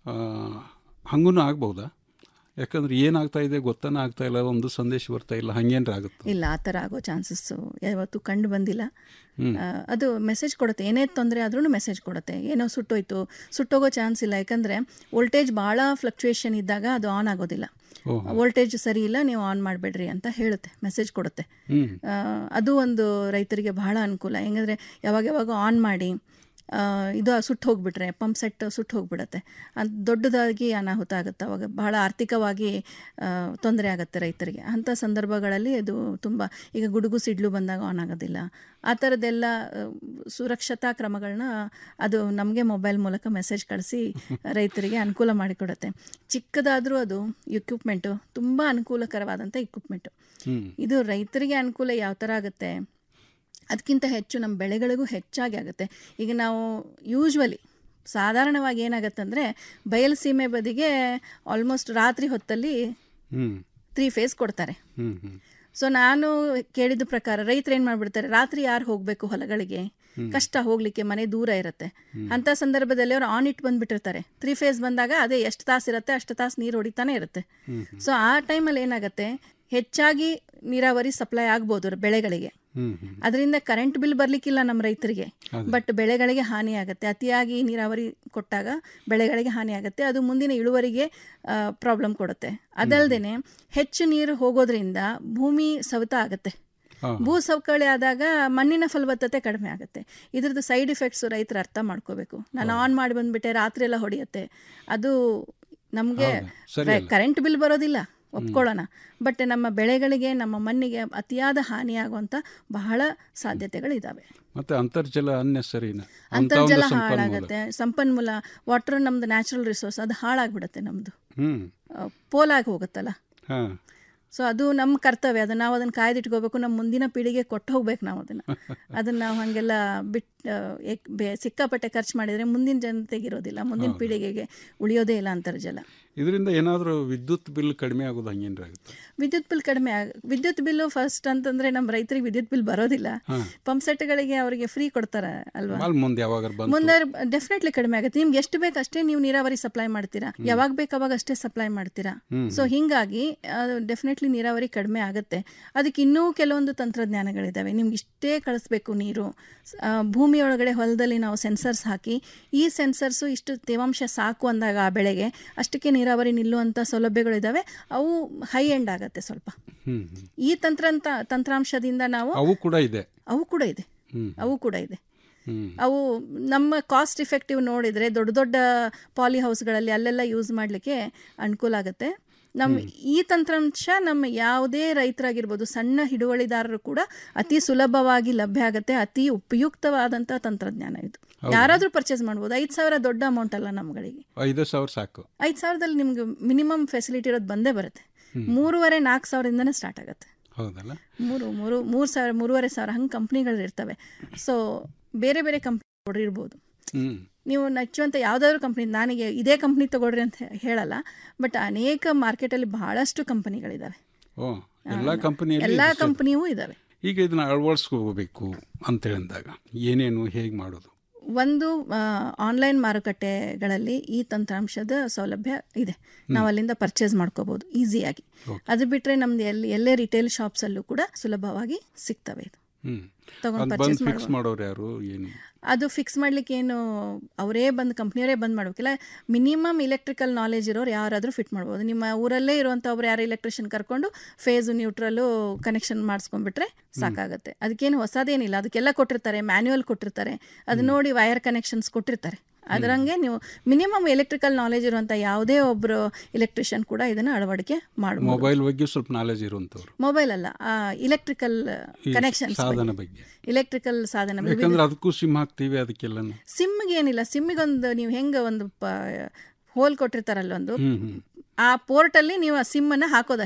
ಹಂಗೂ ಆಗ್ಬೋದಾ ಯಾಕಂದ್ರೆ ಏನಾಗ್ತಾ ಇದೆ ಗೊತ್ತಾನೆ ಆಗ್ತಾ ಇಲ್ಲ ಒಂದು ಸಂದೇಶ ಬರ್ತಾ ಇಲ್ಲ ಹಂಗೇನ್ರ ಆಗುತ್ತೆ ಇಲ್ಲ ಆ ಥರ ಆಗೋ ಚಾನ್ಸಸ್ ಯಾವತ್ತೂ ಕಂಡು ಬಂದಿಲ್ಲ ಹ್ಮ್. ಆ, ಅದು ಮೆಸೇಜ್ ಕೊಡುತ್ತೆ ಏನೇ ತೊಂದರೆ ಆದ್ರೂ ಮೆಸೇಜ್ ಕೊಡುತ್ತೆ ಏನೋ ಸುಟ್ಟೋಯ್ತು ಸುಟ್ಟೋಗೋ ಚಾನ್ಸ್ ಇಲ್ಲ ಯಾಕಂದರೆ ವೋಲ್ಟೇಜ್ ಭಾಳ ಫ್ಲಕ್ಚುಯೇಷನ್ ಇದ್ದಾಗ ಅದು ಆನ್ ಆಗೋದಿಲ್ಲ ಓಹೋ. ವೋಲ್ಟೇಜ್ ಸರಿ ಇಲ್ಲ ನೀವು ಆನ್ ಮಾಡಬೇಡ್ರಿ ಅಂತ ಹೇಳುತ್ತೆ ಮೆಸೇಜ್ ಕೊಡುತ್ತೆ ಹ್ಮ್ ಆ, ಅದು ಒಂದು ರೈತರಿಗೆ ಬಹಳ ಅನುಕೂಲ ಹೆಂಗಂದರೆ ಯಾವಾಗ ಯಾವಾಗ ಆನ್ ಮಾಡಿ ಆ, ಇದು ಸುಟ್ಟು ಹೋಗ್ಬಿಟ್ರೆ ಪಂಪ್ ಸೆಟ್ ಸುಟ್ಟು ಹೋಗ್ಬಿಡತ್ತೆ ಅದು ದೊಡ್ಡದಾಗಿ ಅನಾಹುತ ಆಗುತ್ತೆ ಅವಾಗ ಬಹಳ ಆರ್ಥಿಕವಾಗಿ ಆ, ತೊಂದರೆ ಆಗುತ್ತೆ ರೈತರಿಗೆ ಅಂಥ ಸಂದರ್ಭಗಳಲ್ಲಿ ಅದು ತುಂಬ ಈಗ ಗುಡುಗು ಸಿಡ್ಲು ಬಂದಾಗ ಆನ್ ಆಗೋದಿಲ್ಲ ಆ ಥರದ್ದೆಲ್ಲ ಆ, ಸುರಕ್ಷತಾ ಕ್ರಮಗಳನ್ನ ಅದು ನಮಗೆ ಮೊಬೈಲ್ ಮೂಲಕ ಮೆಸೇಜ್ ಕಳಿಸಿ ರೈತರಿಗೆ ಅನುಕೂಲ ಮಾಡಿಕೊಡುತ್ತೆ ಚಿಕ್ಕದಾದರೂ ಅದು ಇಕ್ವಿಪ್ಮೆಂಟು ತುಂಬ ಅನುಕೂಲಕರವಾದಂಥ ಇಕ್ವಿಪ್ಮೆಂಟು ಹ್ಮ್ ಇದು ರೈತರಿಗೆ ಅನುಕೂಲ ಯಾವ ಥರ ಆಗುತ್ತೆ ಅದಕ್ಕಿಂತ ಹೆಚ್ಚು ನಮ್ಮ ಬೆಳೆಗಳಿಗೂ ಹೆಚ್ಚಾಗಿ ಆಗುತ್ತೆ ಈಗ ನಾವು ಯೂಶ್ವಲಿ ಸಾಧಾರಣವಾಗಿ ಏನಾಗುತ್ತೆ ಅಂದರೆ ಬಯಲು ಸೀಮೆ ಬದಿಗೆ ಆಲ್ಮೋಸ್ಟ್ ರಾತ್ರಿ ಹೊತ್ತಲ್ಲಿ ಹ್ಮ್ ತ್ರೀ ಫೇಸ್ ಕೊಡ್ತಾರೆ ಹ್ಮ್ ಹ್ಮ್ ಸೊ ನಾನು ಕೇಳಿದ ಪ್ರಕಾರ ರೈತರು ಏನು ಮಾಡಿಬಿಡ್ತಾರೆ ರಾತ್ರಿ ಯಾರು ಹೋಗಬೇಕು ಹೊಲಗಳಿಗೆ ಕಷ್ಟ ಹೋಗ್ಲಿಕ್ಕೆ ಮನೆ ದೂರ ಇರುತ್ತೆ ಅಂತ ಸಂದರ್ಭದಲ್ಲಿ ಅವ್ರು ಆನ್ ಇಟ್ ಬಂದ್ಬಿಟ್ಟಿರ್ತಾರೆ ತ್ರೀ ಫೇಸ್ ಬಂದಾಗ ಅದೇ ಎಷ್ಟು ತಾಸು ಇರುತ್ತೆ ಅಷ್ಟು ತಾಸು ನೀರು ಹೊಡಿತಾನೆ ಇರುತ್ತೆ ಸೊ ಆ ಟೈಮಲ್ಲಿ ಏನಾಗುತ್ತೆ ಹೆಚ್ಚಾಗಿ ನೀರಾವರಿ ಸಪ್ಲೈ ಆಗ್ಬೋದು ಬೆಳೆಗಳಿಗೆ ಹ್ಮ್ ಹ್ಮ್ ಅದರಿಂದ ಕರೆಂಟ್ ಬಿಲ್ ಬರ್ಲಿಕ್ಕಿಲ್ಲ ನಮ್ಮ ರೈತರಿಗೆ ಅದೇ. ಬಟ್ ಬೆಳೆಗಳಿಗೆ ಹಾನಿ ಆಗುತ್ತೆ ಅತಿಯಾಗಿ ನೀರಾವರಿ ಕೊಟ್ಟಾಗ ಬೆಳೆಗಳಿಗೆ ಹಾನಿ ಆಗುತ್ತೆ ಅದು ಮುಂದಿನ ಇಳುವರಿಗೆ ಪ್ರಾಬ್ಲಮ್ ಕೊಡುತ್ತೆ ಅದಲ್ಲದೆ ಹೆಚ್ಚು ನೀರು ಹೋಗೋದ್ರಿಂದ ಭೂಮಿ ಸವೆತ ಆಗುತ್ತೆ ಹಾ. ಭೂ ಸವಕಳಿ ಆದಾಗ ಮಣ್ಣಿನ ಫಲವತ್ತತೆ ಕಡಿಮೆ ಆಗುತ್ತೆ ಇದ್ರದ್ದು ಸೈಡ್ ಇಫೆಕ್ಟ್ಸ್ ರೈತರು ಅರ್ಥ ಮಾಡ್ಕೋಬೇಕು ನಾನು ಆನ್ ಮಾಡಿ ಬಂದ್ಬಿಟ್ಟೆ ರಾತ್ರಿ ಎಲ್ಲ ಹೊಡೆಯುತ್ತೆ ಅದು ನಮಗೆ ಹೌದು, ಸರಿ ಅಲ್ಲ. ಕರೆಂಟ್ ಬಿಲ್ ಬರೋದಿಲ್ಲ ಒಪ್ಕೊಳ್ಳೋಣ ಬಟ್ ನಮ್ಮ ಬೆಳೆಗಳಿಗೆ ನಮ್ಮ ಮಣ್ಣಿಗೆ ಅತಿಯಾದ ಹಾನಿಯಾಗುವಂಥ ಬಹಳ ಸಾಧ್ಯತೆಗಳಿದ್ದಾವೆ ಮತ್ತೆ ಅಂತರ್ಜಲ ಅನ್ನೆಸರಿನ ಅಂತ ಒಂದು ಅಂತರ್ಜಲ ಸಂಪನ್ಮೂಲ ಹಾಳಾಗುತ್ತೆ ಸಂಪನ್ಮೂಲ ವಾಟರ್ ನಮ್ದು ನ್ಯಾಚುರಲ್ ರಿಸೋರ್ಸ್ ಅದು ಹಾಳಾಗ್ಬಿಡುತ್ತೆ ನಮ್ಮದು ಹ್ಮ್ ಪೋಲಾಗಿ ಹೋಗುತ್ತಲ್ಲ ಹಾ ಸೊ ಅದು ನಮ್ಮ ಕರ್ತವ್ಯ ಅದು ನಾವು ಅದನ್ನು ಕಾಯ್ದಿಟ್ಕೋಬೇಕು ನಮ್ಮ ಮುಂದಿನ ಪೀಳಿಗೆ ಕೊಟ್ಟು ಹೋಗ್ಬೇಕು ನಾವು ಅದನ್ನು ಅದನ್ನು ನಾವು ಹಾಗೆಲ್ಲ ಬಿಟ್ಟು ಸಿಕ್ಕಾಪಟ್ಟೆ ಖರ್ಚು ಮಾಡಿದರೆ ಮುಂದಿನ ಜನತೆಗೆ ಇರೋದಿಲ್ಲ ಮುಂದಿನ ಪೀಳಿಗೆಗೆ ಉಳಿಯೋದೇ ಇಲ್ಲ ಅಂತರ್ಜಲ ಇದರಿಂದ ಏನಾದರೂ ವಿದ್ಯುತ್ ಬಿಲ್ ಕಡಿಮೆ ಆಗೋದು ಹಂಗೇನ್ರ ಆಗುತ್ತೆ ವಿದ್ಯುತ್ ಬಿಲ್ ಕಡಿಮೆ ಆಗ ವಿದ್ಯುತ್ ಬಿಲ್ಲು ಫಸ್ಟ್ ಅಂತಂದ್ರೆ ನಮ್ಮ ರೈತರಿಗೆ ವಿದ್ಯುತ್ ಬಿಲ್ ಬರೋದಿಲ್ಲ ಹಾ. ಪಂಪ್ ಸೆಟ್ಗಳಿಗೆ ಅವರಿಗೆ ಫ್ರೀ ಕೊಡ್ತಾರೆ ಅಲ್ವಾ ಅಲ್ಲಿ ಮುಂದೆ ಯಾವಾಗ ಬಂತು ಮುಂದೆ ಡೆಫಿನೆಟ್ಲಿ ಕಡಿಮೆ ಆಗುತ್ತೆ ನಿಮ್ಗೆ ಎಷ್ಟು ಬೇಕು ಅಷ್ಟೇ ನೀವು ನೀರಾವರಿ ಸಪ್ಲೈ ಮಾಡ್ತೀರಾ ಯಾವಾಗ ಬೇಕು ಅವಾಗ ಅಷ್ಟೇ ಸಪ್ಲೈ ಮಾಡ್ತೀರಾ ಹ್ಮ್. ಸೊ ಹಿಂಗಾಗಿ ಡೆಫಿನೆಟ್ಲಿ ನೀರಾವರಿ ಕಡಿಮೆ ಆಗುತ್ತೆ ಅದಕ್ಕೆ ಇನ್ನೂ ಕೆಲವೊಂದು ತಂತ್ರಜ್ಞಾನಗಳಿದ್ದಾವೆ ನಿಮ್ಗೆ ಇಷ್ಟೇ ಕಳಿಸ್ಬೇಕು ನೀರು ಆ, ಭೂಮಿಯೊಳಗಡೆ ಹೊಲದಲ್ಲಿ ನಾವು ಸೆನ್ಸರ್ಸ್ ಹಾಕಿ ಈ ಸೆನ್ಸರ್ಸು ಇಷ್ಟು ತೇವಾಂಶ ಸಾಕು ಅಂದಾಗ ಆ ಬೆಳೆಗೆ ಅಷ್ಟಕ್ಕೆ ನೀರಾವರಿ ನಿಲ್ಲುವಂಥ ಸೌಲಭ್ಯಗಳಿದ್ದಾವೆ ಅವು ಹೈ ಎಂಡ್ ಆಗುತ್ತೆ ಸ್ವಲ್ಪ ಹ್ಮ್ ಹ್ಮ್. ಈ ತಂತ್ರ ತಂತ್ರಾಂಶದಿಂದ ನಾವು ಅವು ಕೂಡ ಇದೆ ಅವು ಕೂಡ ಇದೆ ಹ್ಮ್ ಅವು ಕೂಡ ಇದೆ ಹ್ಮ್ ಅವು ನಮ್ಮ ಕಾಸ್ಟ್ ಇಫೆಕ್ಟಿವ್ ನೋಡಿದರೆ ದೊಡ್ಡ ದೊಡ್ಡ ಪಾಲಿ ಹೌಸ್ಗಳಲ್ಲಿ ಅಲ್ಲೆಲ್ಲ ಯೂಸ್ ಮಾಡಲಿಕ್ಕೆ ಅನುಕೂಲ ಆಗುತ್ತೆ ನಮ್ಮ ಈ ತಂತ್ರಾಂಶ ನಮ್ಮ ಯಾವುದೇ ರೈತರಾಗಿರ್ಬೋದು ಸಣ್ಣ ಹಿಡುವಳಿದಾರರು ಕೂಡ ಅತಿ ಸುಲಭವಾಗಿ ಲಭ್ಯ ಆಗುತ್ತೆ ಅತಿ ಉಪಯುಕ್ತವಾದಂಥ ತಂತ್ರಜ್ಞಾನ ಇದು ಯಾರಾದರೂ ಪರ್ಚೇಸ್ ಮಾಡ್ಬೋದು ಐದು ಸಾವಿರ ದೊಡ್ಡ ಅಮೌಂಟ್ ಅಲ್ಲ ನಮ್ಗಳಿಗೆ ಐದು ಸಾವಿರ ಸಾಕು ಐದು ಸಾವಿರದಲ್ಲಿ ನಿಮ್ಗೆ ಮಿನಿಮಮ್ ಫೆಸಿಲಿಟಿ ಇರೋದು ಬಂದೇ ಬರುತ್ತೆ ಮೂರುವರೆ ನಾಲ್ಕು ಸಾವಿರದಿಂದನೇ ಸ್ಟಾರ್ಟ್ ಆಗುತ್ತೆ ಹೌದಲ್ಲ ಮೂರು ಮೂರು ಮೂರು ಸಾವಿರ ಮೂರುವರೆ ಸಾವಿರ ಹಂಗೆ ಕಂಪ್ನಿಗಳು ಇರ್ತವೆ ಸೊ ಬೇರೆ ಬೇರೆ ಕಂಪ್ನಿ ಇರ್ಬೋದು ಹ್ಮ್ ನೀವು ನಚ್ಚುವಂಥ ಯಾವುದಾದ್ರೂ ಕಂಪ್ನಿ ನನಗೆ ಇದೇ ಕಂಪ್ನಿ ತಗೊಳ್ರಿ ಅಂತ ಹೇಳಲ್ಲ ಬಟ್ ಅನೇಕ ಮಾರ್ಕೆಟಲ್ಲಿ ಬಹಳಷ್ಟು ಕಂಪನಿಗಳಿದ್ದಾವೆ ಓ ಎಲ್ಲ ಕಂಪನಿಯಲ್ಲಿ ಎಲ್ಲ ಕಂಪನಿಯೂ ಇದ್ದಾವೆ ಈಗ ಇದನ್ನ ಅಳವಡಿಸ್ಕೋಬೇಕು ಅಂತೇಳಿ ಅಂದಾಗ ಏನೇನು ಹೇಗೆ ಮಾಡೋದು ಒಂದು ಆನ್ಲೈನ್ ಮಾರುಕಟ್ಟೆಗಳಲ್ಲಿ ಈ ತಂತ್ರಾಂಶದ ಸೌಲಭ್ಯ ಇದೆ ನಾವು ಅಲ್ಲಿಂದ ಪರ್ಚೇಸ್ ಮಾಡ್ಕೋಬಹುದು ಈಸಿಯಾಗಿ ಅದು ಬಿಟ್ಟರೆ ನಮ್ದು ಎಲ್ಲಿ ಎಲ್ಲೇ ರಿಟೇಲ್ ಶಾಪ್ಸಲ್ಲೂ ಕೂಡ ಸುಲಭವಾಗಿ ಸಿಗ್ತವೆ ಇದು ಹ್ಮ್ ತಗೊಂಡು ಅದು purchase ಬಂದು ಫಿಕ್ಸ್ ಮಾಡ್ಬೋದು. ಮಾಡೋರು ಯಾರು ಏನು ಅದು ಫಿಕ್ಸ್ ಮಾಡ್ಲಿಕ್ಕೆ ಏನು ಅವರೇ ಬಂದು ಕಂಪ್ನಿಯವರೇ ಬಂದ್ ಮಾಡ್ಬೇಕಿಲ್ಲ ಮಿನಿಮಮ್ ಇಲೆಕ್ಟ್ರಿಕಲ್ ನಾಲೆಜ್ ಇರೋರು ಯಾರಾದರೂ ಫಿಟ್ ಮಾಡ್ಬೋದು ನಿಮ್ಮ ಊರಲ್ಲೇ ಇರುವಂಥ ಒಬ್ರು ಯಾರು ಎಲೆಕ್ಟ್ರಿಷಿಯನ್ ಕರ್ಕೊಂಡು ಫೇಸು ನ್ಯೂಟ್ರಲ್ಲು ಕನೆಕ್ಷನ್ ಮಾಡಿಸ್ಕೊಂಡ್ಬಿಟ್ರೆ ಸಾಕಾಗುತ್ತೆ ಅದಕ್ಕೇನು ಹೊಸದೇನಿಲ್ಲ ಅದಕ್ಕೆಲ್ಲ ಕೊಟ್ಟಿರ್ತಾರೆ ಮ್ಯಾನ್ಯುವಲ್ ಕೊಟ್ಟಿರ್ತಾರೆ ಅದು ನೋಡಿ ವೈರ್ ಕನೆಕ್ಷನ್ಸ್ ಕೊಟ್ಟಿರ್ತಾರೆ ಅದರಂಗೆ ನೀವು ಮಿನಿಮಮ್ ಎಲೆಕ್ಟ್ರಿಕಲ್ ನಾಲೆಜ್ ಇರುವಂಥ ಯಾವುದೇ ಒಬ್ಬರು ಎಲೆಕ್ಟ್ರಿಷಿಯನ್ ಕೂಡ ಇದನ್ನು ಅಳವಡಿಕೆ ಮಾಡ್ಬೋದು ಮೊಬೈಲ್ ಬಗ್ಗೆ ಸ್ವಲ್ಪ ನಾಲೆಜ್ ಇರುವಂಥವ್ರು ಮೊಬೈಲ್ ಅಲ್ಲ ಇಲೆಕ್ಟ್ರಿಕಲ್ ಈ ಕನೆಕ್ಷನ್ಸ್ ಸಾಧನ ಬಗ್ಗೆ ಇಲೆಕ್ಟ್ರಿಕಲ್ ಸಾಧನ ಬಗ್ಗೆ. ಯಾಕಂದ್ರೆ ಅದಕ್ಕೂ ಸಿಮ್ ಹಾಕ್ತೀವಿ ಅದಕ್ಕೆಲ್ಲನು ಸಿಮ್ಗೆ ಏನಿಲ್ಲ ಸಿಮ್ಮಿಗೊಂದು ನೀವು ಹೆಂಗೆ ಒಂದು ಪ ಹೋಲ್ ಕೊಟ್ಟಿರ್ತಾರಲ್ಲ ಒಂದು ಹ್ಮ್ ಹ್ಮ್ ಆ ಪೋರ್ಟಲ್ಲಿ ನೀವು ಆ ಸಿಮ್ಮನ್ನು ಹಾಕೋದಷ್ಟೇ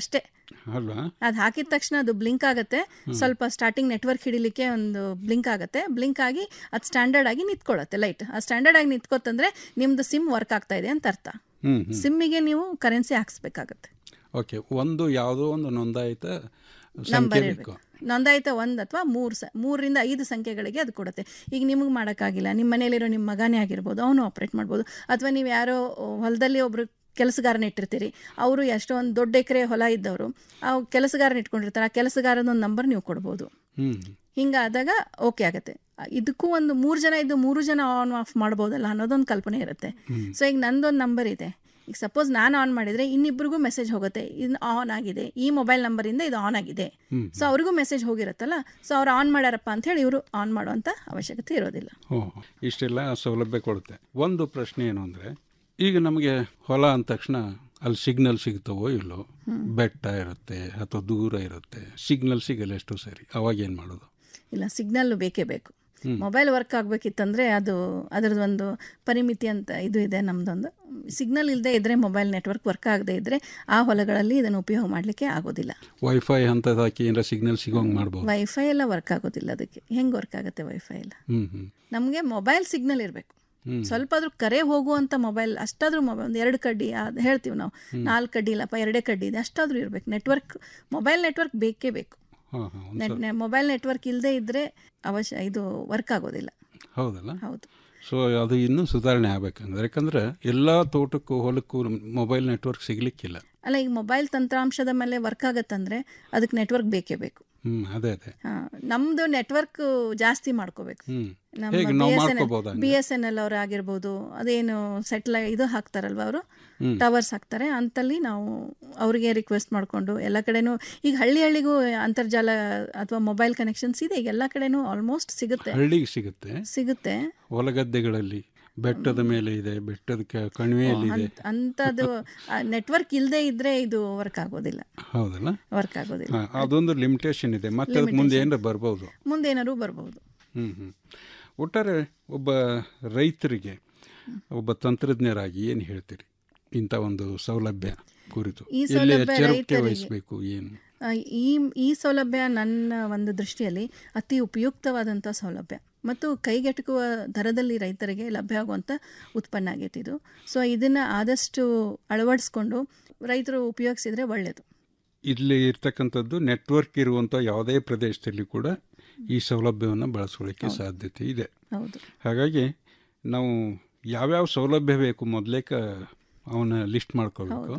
ಅಲ್ವಾ ಅದು ಹಾಕಿದ ತಕ್ಷಣ ಅದು ಬ್ಲಿಂಕ್ ಆಗುತ್ತೆ ಸ್ವಲ್ಪ ಸ್ಟಾರ್ಟಿಂಗ್ ನೆಟ್ವರ್ಕ್ ಹಿಡಿಲಿಕ್ಕೆ ಒಂದು ಬ್ಲಿಂಕ್ ಆಗುತ್ತೆ ಬ್ಲಿಂಕ್ ಆಗಿ ಅದು ಸ್ಟ್ಯಾಂಡರ್ಡ್ ಆಗಿ ನಿಂತ್ಕೊಳ್ಳುತ್ತೆ ಲೈಟ್ ಆ ಸ್ಟ್ಯಾಂಡರ್ಡ್ ಆಗಿ ನಿಂತ್ಕೋತಂದ್ರೆ ನಿಮ್ದು ಸಿಮ್ ವರ್ಕ್ ಆಗ್ತಾ ಇದೆ ಅಂತ ಅರ್ಥ ಹ್ಮ್ ಹ್ಮ್ ಸಿಮ್ಮಿಗೆ ನೀವು ಕರೆನ್ಸಿ ಹಾಕ್ಸ್ಬೇಕಾಗತ್ತೆ ಓಕೆ ಒಂದು ಯಾವುದೋ ಒಂದು ನೋಂದಾಯಿತ ಸಂಖ್ಯೆ ನಂಬರ್ ಬೇಕು ಇರಬೇಕು ನೋಂದಾಯಿತ ಒಂದು ಅಥವಾ ಮೂರು ಸ ಮೂರರಿಂದ ಐದು ಸಂಖ್ಯೆಗಳಿಗೆ ಅದು ಕೊಡುತ್ತೆ ಈಗ ನಿಮಗೆ ಮಾಡೋಕ್ಕಾಗಿಲ್ಲ ನಿಮ್ಮ ಮನೇಲಿರೋ ನಿಮ್ಮ ಮಗನೇ ಆಗಿರ್ಬೋದು ಅವನು ಆಪ್ರೇಟ್ ಮಾಡ್ಬೋದು ಅಥವಾ ನೀವು ಯಾರೋ ಹೊಲದಲ್ಲಿ ಒಬ್ರು ಕೆಲಸಗಾರನ ಇಟ್ಟಿರ್ತೀರಿ ಅವರು ಎಷ್ಟೋ ಒಂದು ದೊಡ್ಡ ಎಕರೆ ಹೊಲ ಇದ್ದವರು ಆ ಕೆಲಸಗಾರನ ಇಟ್ಕೊಂಡಿರ್ತಾರೆ ಆ ಕೆಲಸಗಾರನ ಒಂದು ನಂಬರ್ ನೀವು ಕೊಡ್ಬೋದು ಹ್ಮ್ ಹಿಂಗಾದಾಗ ಓಕೆ ಆಗುತ್ತೆ ಇದಕ್ಕೂ ಒಂದು ಮೂರು ಜನ ಇದ್ದು ಮೂರು ಜನ ಆನ್ ಆಫ್ ಮಾಡ್ಬೋದಲ್ಲ ಅನ್ನೋದೊಂದು ಕಲ್ಪನೆ ಇರುತ್ತೆ ಸೊ ಈಗ ನಂದೊಂದು ನಂಬರ್ ಇದೆ ಈಗ ಸಪೋಸ್ ನಾನು ಆನ್ ಮಾಡಿದರೆ ಇನ್ನಿಬ್ಬರಿಗೂ ಮೆಸೇಜ್ ಹೋಗುತ್ತೆ ಇದು ಆನ್ ಆಗಿದೆ ಈ ಮೊಬೈಲ್ ನಂಬರಿಂದ ಇದು ಆನ್ ಆಗಿದೆ ಹ್ಮ್. ಸೊ ಅವ್ರಿಗೂ ಮೆಸೇಜ್ ಹೋಗಿರುತ್ತಲ್ಲ ಸೊ ಅವ್ರು ಆನ್ ಮಾಡ್ಯಾರಪ್ಪ ಅಂತ ಹೇಳಿ ಇವರು ಆನ್ ಮಾಡುವಂಥ ಅವಶ್ಯಕತೆ ಇರೋದಿಲ್ಲ ಓ ಇಷ್ಟೆಲ್ಲ ಸೌಲಭ್ಯ ಕೊಡುತ್ತೆ ಒಂದು ಪ್ರಶ್ನೆ ಏನು ಅಂದರೆ ಈಗ ನಮಗೆ ಹೊಲ ಅಂದ ತಕ್ಷಣ ಅಲ್ಲಿ ಸಿಗ್ನಲ್ ಸಿಗ್ತವೋ ಇಲ್ಲೋ ಬೆಟ್ಟ ಇರುತ್ತೆ ಅಥವಾ ದೂರ ಇರುತ್ತೆ ಸಿಗ್ನಲ್ ಸಿಗಲ್ಲ ಎಷ್ಟು ಸರಿ ಅವಾಗ ಏನು ಮಾಡೋದು ಇಲ್ಲ ಸಿಗ್ನಲ್ ಬೇಕೇ ಬೇಕು ಮೊಬೈಲ್ ವರ್ಕ್ ಆಗಬೇಕಿತ್ತಂದ್ರೆ ಅದು ಅದರದ್ದು ಒಂದು ಪರಿಮಿತಿ ಅಂತ ಇದು ಇದೆ ನಮ್ಮದೊಂದು ಸಿಗ್ನಲ್ ಇಲ್ಲದೆ ಇದ್ದರೆ ಮೊಬೈಲ್ ನೆಟ್ವರ್ಕ್ ವರ್ಕ್ ಆಗದೆ ಇದ್ದರೆ ಆ ಹೊಲಗಳಲ್ಲಿ ಇದನ್ನು ಉಪಯೋಗ ಮಾಡಲಿಕ್ಕೆ ಆಗೋದಿಲ್ಲ ವೈಫೈ ಅಂತದ್ದು ಹಾಕಿ ಏನಾರ ಸಿಗ್ನಲ್ ಸಿಗೋಂಗೆ ಮಾಡ್ಬೋದು ವೈಫೈ ಎಲ್ಲ ವರ್ಕ್ ಆಗೋದಿಲ್ಲ ಅದಕ್ಕೆ ಹೆಂಗೆ ವರ್ಕ್ ಆಗುತ್ತೆ ವೈಫೈ ಎಲ್ಲ ಹ್ಞೂ ಹ್ಞೂ ನಮಗೆ ಮೊಬೈಲ್ ಸಿಗ್ನಲ್ ಇರಬೇಕು ಹ್ಮ್. ಸ್ವಲ್ಪ ಆದ್ರೂ ಕರೆ ಹೋಗುವಂಥ ಮೊಬೈಲ್ ಅಷ್ಟಾದ್ರೂ ಮೊಬೈಲ್ ಒಂದು ಎರಡು ಕಡ್ಡಿ ಅದು ಹೇಳ್ತೀವಿ ನಾವು ನಾಲ್ಕು ಕಡ್ಡಿ ಇಲ್ಲಪ್ಪ ಎರಡೇ ಕಡ್ಡಿ ಇದೆ ಅಷ್ಟಾದ್ರೂ ಇರಬೇಕು ನೆಟ್ವರ್ಕ್ ಮೊಬೈಲ್ ನೆಟ್ವರ್ಕ್ ಬೇಕೇ ಬೇಕು ಹಾಂ ಹಾಂ ನೆಟ್ ಮೊಬೈಲ್ ನೆಟ್ವರ್ಕ್ ಇಲ್ಲದೆ ಇದ್ದರೆ ಅವಶ್ಯ ಇದು ವರ್ಕ್ ಆಗೋದಿಲ್ಲ ಹೌದಲ್ಲ ಹೌದು ಸೊ ಅದು ಇನ್ನೂ ಸುಧಾರಣೆ ಆಗ್ಬೇಕಂದ್ರೆ ಯಾಕಂದ್ರೆ ಎಲ್ಲ ತೋಟಕ್ಕೂ ಹೊಲಕ್ಕೂ ಮೊಬೈಲ್ ನೆಟ್ವರ್ಕ್ ಸಿಗ್ಲಿಕ್ಕಿಲ್ಲ ಅಲ್ಲ ಈಗ ಮೊಬೈಲ್ ತಂತ್ರಾಂಶದ ಮೇಲೆ ವರ್ಕ್ ಆಗತ್ತಂದ್ರೆ ಅದಕ್ಕೆ ನೆಟ್ವರ್ಕ್ ಬೇಕೇ ಬೇಕು ಹ್ಞೂ ಅದೇ ಅದೇ ಹಾ, ನಮ್ದು ನೆಟ್ವರ್ಕ್ ಜಾಸ್ತಿ ಮಾಡ್ಕೋಬೇಕು ಹ್ಞೂ ನಮ್ಮ ಹೇಗೆ ಬಿ ನಾವು ಎಸ್ ಎನ್ ಮಾಡ್ಕೋಬೋದಾ ಬಿ ಎಸ್ ಎನ್ ಎಲ್ ಅವರು ಆಗಿರ್ಬೋದು ಅದೇನು ಸೆಟ್ಲೈ ಇದು ಹಾಕ್ತಾರಲ್ವ ಅವರು ಹ್ಮ್. ಟವರ್ಸ್ ಹಾಕ್ತಾರೆ ಅಂತಲ್ಲಿ ನಾವು ಅವರಿಗೆ ರಿಕ್ವೆಸ್ಟ್ ಮಾಡಿಕೊಂಡು ಎಲ್ಲ ಕಡೆನೂ ಈಗ ಹಳ್ಳಿ ಹಳ್ಳಿಗೂ ಅಂತರ್ಜಾಲ ಅಥವಾ ಮೊಬೈಲ್ ಕನೆಕ್ಷನ್ಸ್ ಇದೆ ಈಗ ಎಲ್ಲ ಕಡೆನೂ ಆಲ್ಮೋಸ್ಟ್ ಸಿಗುತ್ತೆ ಹಳ್ಳಿಗೆ ಸಿಗುತ್ತೆ ಸಿಗುತ್ತೆ ಹೊಲಗದ್ದೆಗಳಲ್ಲಿ ಬೆಟ್ಟದ ಮೇಲೆ ಇದೆ ಬೆಟ್ಟದ ಕ- ಕಣಿವೆಯಲ್ಲಿ ಇದೆ ಅಂತ್- ಅಂಥದ್ದು ನೆಟ್ವರ್ಕ್ ಇಲ್ಲದೆ ಇದ್ರೆ ಇದು ವರ್ಕ್ ಆಗೋದಿಲ್ಲ ಹೌದಲ್ಲ ವರ್ಕ್ ಆಗೋದಿಲ್ಲ ಹಾ, ಅದೊಂದು ಲಿಮಿಟೇಷನ್ ಇದೆ ಮತ್ತೆ ಅದಕ್ಕೆ ಮುಂದೆ ಏನಾರ ಬರ್ಬೋದು ಮುಂದೇನಾದ್ರು ಬರ್ಬೋದು ಹ್ಮ್ ಹ್ಮ್ ಒಟ್ಟಾರೆ ಒಬ್ಬ ರೈತರಿಗೆ ಒಬ್ಬ ತಂತ್ರಜ್ಞರಾಗಿ ಏನು ಹೇಳ್ತೀರಿ ಇಂಥ ಒಂದು ಸೌಲಭ್ಯ ಕುರಿತು ಈ ಎಲ್ಲಿ ಸೌಲಭ್ಯ ಎಚ್ಚರಿಕೆ ರೈತರಿಗೆ- ವಹಿಸಬೇಕು ಏನು ಆ, ಈ ಈ ಸೌಲಭ್ಯ ನನ್ನ ಒಂದು ದೃಷ್ಟಿಯಲ್ಲಿ ಅತಿ ಉಪಯುಕ್ತವಾದಂಥ ಸೌಲಭ್ಯ ಮತ್ತು ಕೈಗೆಟುಕುವ ದರದಲ್ಲಿ ರೈತರಿಗೆ ಲಭ್ಯ ಆಗುವಂಥ ಉತ್ಪನ್ನ ಆಗೈತೆ ಇದು ಸೊ ಇದನ್ನು ಆದಷ್ಟು ಅಳವಡಿಸ್ಕೊಂಡು ರೈತರು ಉಪಯೋಗಿಸಿದ್ರೆ ಒಳ್ಳೆಯದು ಇಲ್ಲಿ ಇರ್ತಕ್ಕಂಥದ್ದು ನೆಟ್ವರ್ಕ್ ಇರುವಂಥ ಯಾವುದೇ ಪ್ರದೇಶದಲ್ಲಿ ಕೂಡ ಈ ಸೌಲಭ್ಯವನ್ನು ಬಳಸ್ಕೊಳ್ಳಿಕ್ಕೆ ಸಾಧ್ಯತೆ ಇದೆ ಹೌದು ಹಾಗಾಗಿ ನಾವು ಯಾವ್ಯಾವ ಸೌಲಭ್ಯ ಬೇಕು ಮೊದಲೇಕ ಅವನ ಲಿಸ್ಟ್ ಮಾಡ್ಕೋಬೇಕು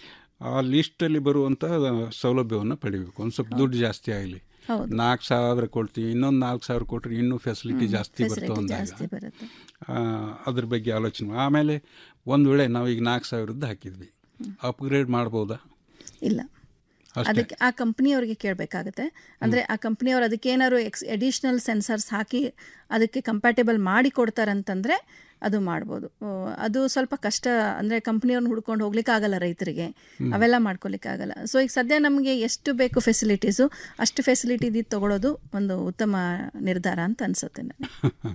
ಆ ಲಿಸ್ಟಲ್ಲಿ ಬರುವಂಥ ಸೌಲಭ್ಯವನ್ನು ಪಡಿಬೇಕು ಒಂದು ಸ್ವಲ್ಪ ದುಡ್ಡು ಜಾಸ್ತಿ ಆಗಲಿ ಹೌದು. ನಾಲ್ಕು ಸಾವಿರ ಕೊಡ್ತೀವಿ ಇನ್ನೊಂದು ನಾಲ್ಕು ಸಾವಿರ ಕೊಟ್ಟರೆ ಇನ್ನೂ ಫೆಸಿಲಿಟಿ ಜಾಸ್ತಿ ಫೆಸಿಲಿಟಿ ಬರ್ತಾವೆ ಅಂದಾಗ ಜಾಸ್ತಿ ಬರುತ್ತೆ ಆ, ಅದ್ರ ಬಗ್ಗೆ ಆಲೋಚನೆ ಮಾ- ಆಮೇಲೆ ಒಂದು ವೇಳೆ ನಾವು ಈಗ ನಾಲ್ಕು ಸಾವಿರದ್ದು ಹಾಕಿದ್ವಿ ಅಪ್ಗ್ರೇಡ್ ಮಾಡ್ಬೋದಾ ಇಲ್ಲ ಅಷ್ಟೇ. ಅದಕ್ಕೆ ಆ ಕಂಪ್ನಿಯವ್ರಿಗೆ ಕೇಳಬೇಕಾಗುತ್ತೆ ಅಂದರೆ ಆ ಕಂಪ್ನಿಯವ್ರು ಅದಕ್ಕೆ ಏನಾದ್ರು ಎಕ್ಸ್ ಎಡಿಷ್ನಲ್ ಸೆನ್ಸರ್ಸ್ ಹಾಕಿ ಅದಕ್ಕೆ ಕಂಪ್ಯಾಟೇಬಲ್ ಮಾಡಿ ಕೊಡ್ತಾರಂತಂದರೆ ಅದು ಮಾಡ್ಬೋದು ಆ, ಅದು ಸ್ವಲ್ಪ ಕಷ್ಟ ಅಂದರೆ ಕಂಪ್ನಿಯವ್ರನ್ನ ಹುಡ್ಕೊಂಡು ಹೋಗ್ಲಿಕ್ಕೆ ಆಗಲ್ಲ ರೈತರಿಗೆ ಅವೆಲ್ಲ ಮಾಡ್ಕೊಲಿಕ್ಕೆ ಆಗಲ್ಲ ಸೊ ಈಗ ಸದ್ಯ ನಮಗೆ ಎಷ್ಟು ಬೇಕು ಫೆಸಿಲಿಟೀಸು ಅಷ್ಟು ಫೆಸಿಲಿಟಿ ಇದ್ದು ತಗೊಳ್ಳೋದು ಒಂದು ಉತ್ತಮ ನಿರ್ಧಾರ ಅಂತ ಅನ್ಸುತ್ತೆ ನನಗೆ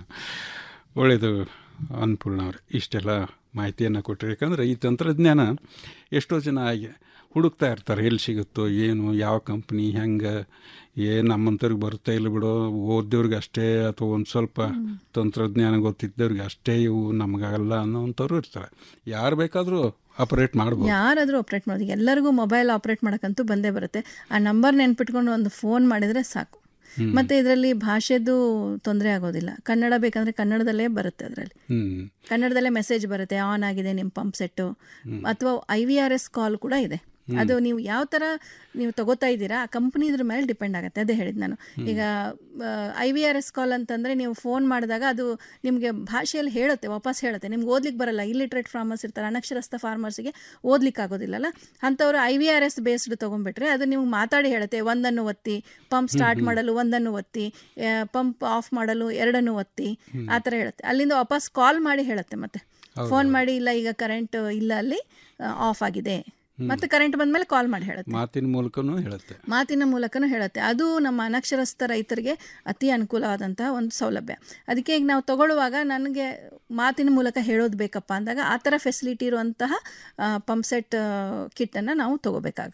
ಒಳ್ಳೆಯದು ಅನ್ನಪೂರ್ಣ ಅವ್ರೆ ಇಷ್ಟೆಲ್ಲ ಮಾಹಿತಿಯನ್ನು ಕೊಟ್ಟರೆ ಯಾಕಂದರೆ ಈ ತಂತ್ರಜ್ಞಾನ ಎಷ್ಟೋ ಜನ ಹಾಗೆ ಹುಡುಕ್ತಾ ಇರ್ತಾರೆ ಎಲ್ಲಿ ಸಿಗುತ್ತೋ ಏನು ಯಾವ ಕಂಪ್ನಿ ಹೆಂಗೆ ಏನು ನಮ್ಮಂಥವ್ರಿಗೆ ಬರ್ತಾ ಇಲ್ಲ ಬಿಡೋ ಓದ್ದವ್ರಿಗೆ ಅಷ್ಟೇ ಅಥವಾ ಒಂದು ಸ್ವಲ್ಪ ತಂತ್ರಜ್ಞಾನ ಗೊತ್ತಿದ್ದವ್ರಿಗೆ ಅಷ್ಟೇ ಇವು ನಮಗಾಗಲ್ಲ ಅನ್ನೋವಂಥವ್ರು ಇರ್ತಾರೆ ಯಾರು ಬೇಕಾದರೂ ಆಪರೇಟ್ ಮಾಡ್ಬೋದು ಯಾರಾದರೂ ಆಪ್ರೇಟ್ ಮಾಡೋದು ಈಗ ಎಲ್ಲರಿಗೂ ಮೊಬೈಲ್ ಆಪ್ರೇಟ್ ಮಾಡೋಕ್ಕಂತೂ ಬಂದೇ ಬರುತ್ತೆ ಆ ನಂಬರ್ ನೆನ್ಪಿಟ್ಕೊಂಡು ಒಂದು ಫೋನ್ ಮಾಡಿದರೆ ಸಾಕು ಮತ್ತು ಇದರಲ್ಲಿ ಭಾಷೆದು ತೊಂದರೆ ಆಗೋದಿಲ್ಲ ಕನ್ನಡ ಬೇಕಂದ್ರೆ ಕನ್ನಡದಲ್ಲೇ ಬರುತ್ತೆ ಅದರಲ್ಲಿ ಹ್ಞೂ ಕನ್ನಡದಲ್ಲೇ ಮೆಸೇಜ್ ಬರುತ್ತೆ ಆನ್ ಆಗಿದೆ ನಿಮ್ಮ ಪಂಪ್ ಸೆಟ್ಟು ಅಥವಾ I V R S call ಕೂಡ ಇದೆ ಅದು ನೀವು ಯಾವ ಥರ ನೀವು ತಗೋತಾ ಇದ್ದೀರಾ ಆ ಕಂಪ್ನಿ ಇದ್ರ ಮೇಲೆ ಡಿಪೆಂಡ್ ಆಗುತ್ತೆ ಅದೇ ಹೇಳಿದ್ದು ನಾನು ಈಗ I V R S call ಅಂತಂದರೆ ನೀವು ಫೋನ್ ಮಾಡಿದಾಗ ಅದು ನಿಮಗೆ ಭಾಷೆಯಲ್ಲಿ ಹೇಳುತ್ತೆ ವಾಪಸ್ ಹೇಳುತ್ತೆ ನಿಮ್ಗೆ ಓದ್ಲಿಕ್ಕೆ ಬರಲ್ಲ ಇಲ್ಲಿಟ್ರೇಟ್ ಫಾರ್ಮರ್ಸ್ ಇರ್ತಾರೆ ಅನಕ್ಷರಸ್ಥ ಫಾರ್ಮರ್ಸಿಗೆ ಓದ್ಲಿಕ್ಕೆ ಆಗೋದಿಲ್ಲಲ್ಲ ಅಂಥವ್ರು I V R S based ತೊಗೊಂಡ್ಬಿಟ್ರೆ ಅದು ನಿಮ್ಗೆ ಮಾತಾಡಿ ಹೇಳುತ್ತೆ ಒಂದನ್ನು ಒತ್ತಿ ಪಂಪ್ ಸ್ಟಾರ್ಟ್ ಮಾಡಲು ಒಂದನ್ನು ಒತ್ತಿ ಪಂಪ್ ಆಫ್ ಮಾಡಲು ಎರಡನ್ನು ಒತ್ತಿ ಆ ಥರ ಹೇಳುತ್ತೆ ಅಲ್ಲಿಂದ ವಾಪಸ್ ಕಾಲ್ ಮಾಡಿ ಹೇಳುತ್ತೆ ಮತ್ತೆ ಫೋನ್ ಮಾಡಿ ಇಲ್ಲ ಈಗ ಕರೆಂಟ್ ಇಲ್ಲ ಅಲ್ಲಿ ಆಫ್ ಆಗಿದೆ ಮತ್ತೆ ಕರೆಂಟ್ ಬಂದ್ಮೇಲೆ ಕಾಲ್ ಮಾಡಿ ಹೇಳುತ್ತೆ ಮಾತಿನ ಮೂಲಕನೂ ಹೇಳುತ್ತೆ ಮಾತಿನ ಮೂಲಕನೂ ಹೇಳುತ್ತೆ ಅದು ನಮ್ಮ ಅನಕ್ಷರಸ್ಥ ರೈತರಿಗೆ ಅತಿ ಅನುಕೂಲವಾದಂತಹ ಒಂದು ಸೌಲಭ್ಯ ಅದಕ್ಕೆ ಈಗ ನಾವು ತಗೊಳ್ಳುವಾಗ ನನಗೆ ಮಾತಿನ ಮೂಲಕ ಹೇಳೋದು ಬೇಕಪ್ಪ ಅಂದಾಗ ಆ ಥರ ಫೆಸಿಲಿಟಿ ಇರುವಂತಹ ಪಂಪ್ ಸೆಟ್ ಕಿಟ್ಟನ್ನು ನಾವು ತಗೋಬೇಕಾಗುತ್ತೆ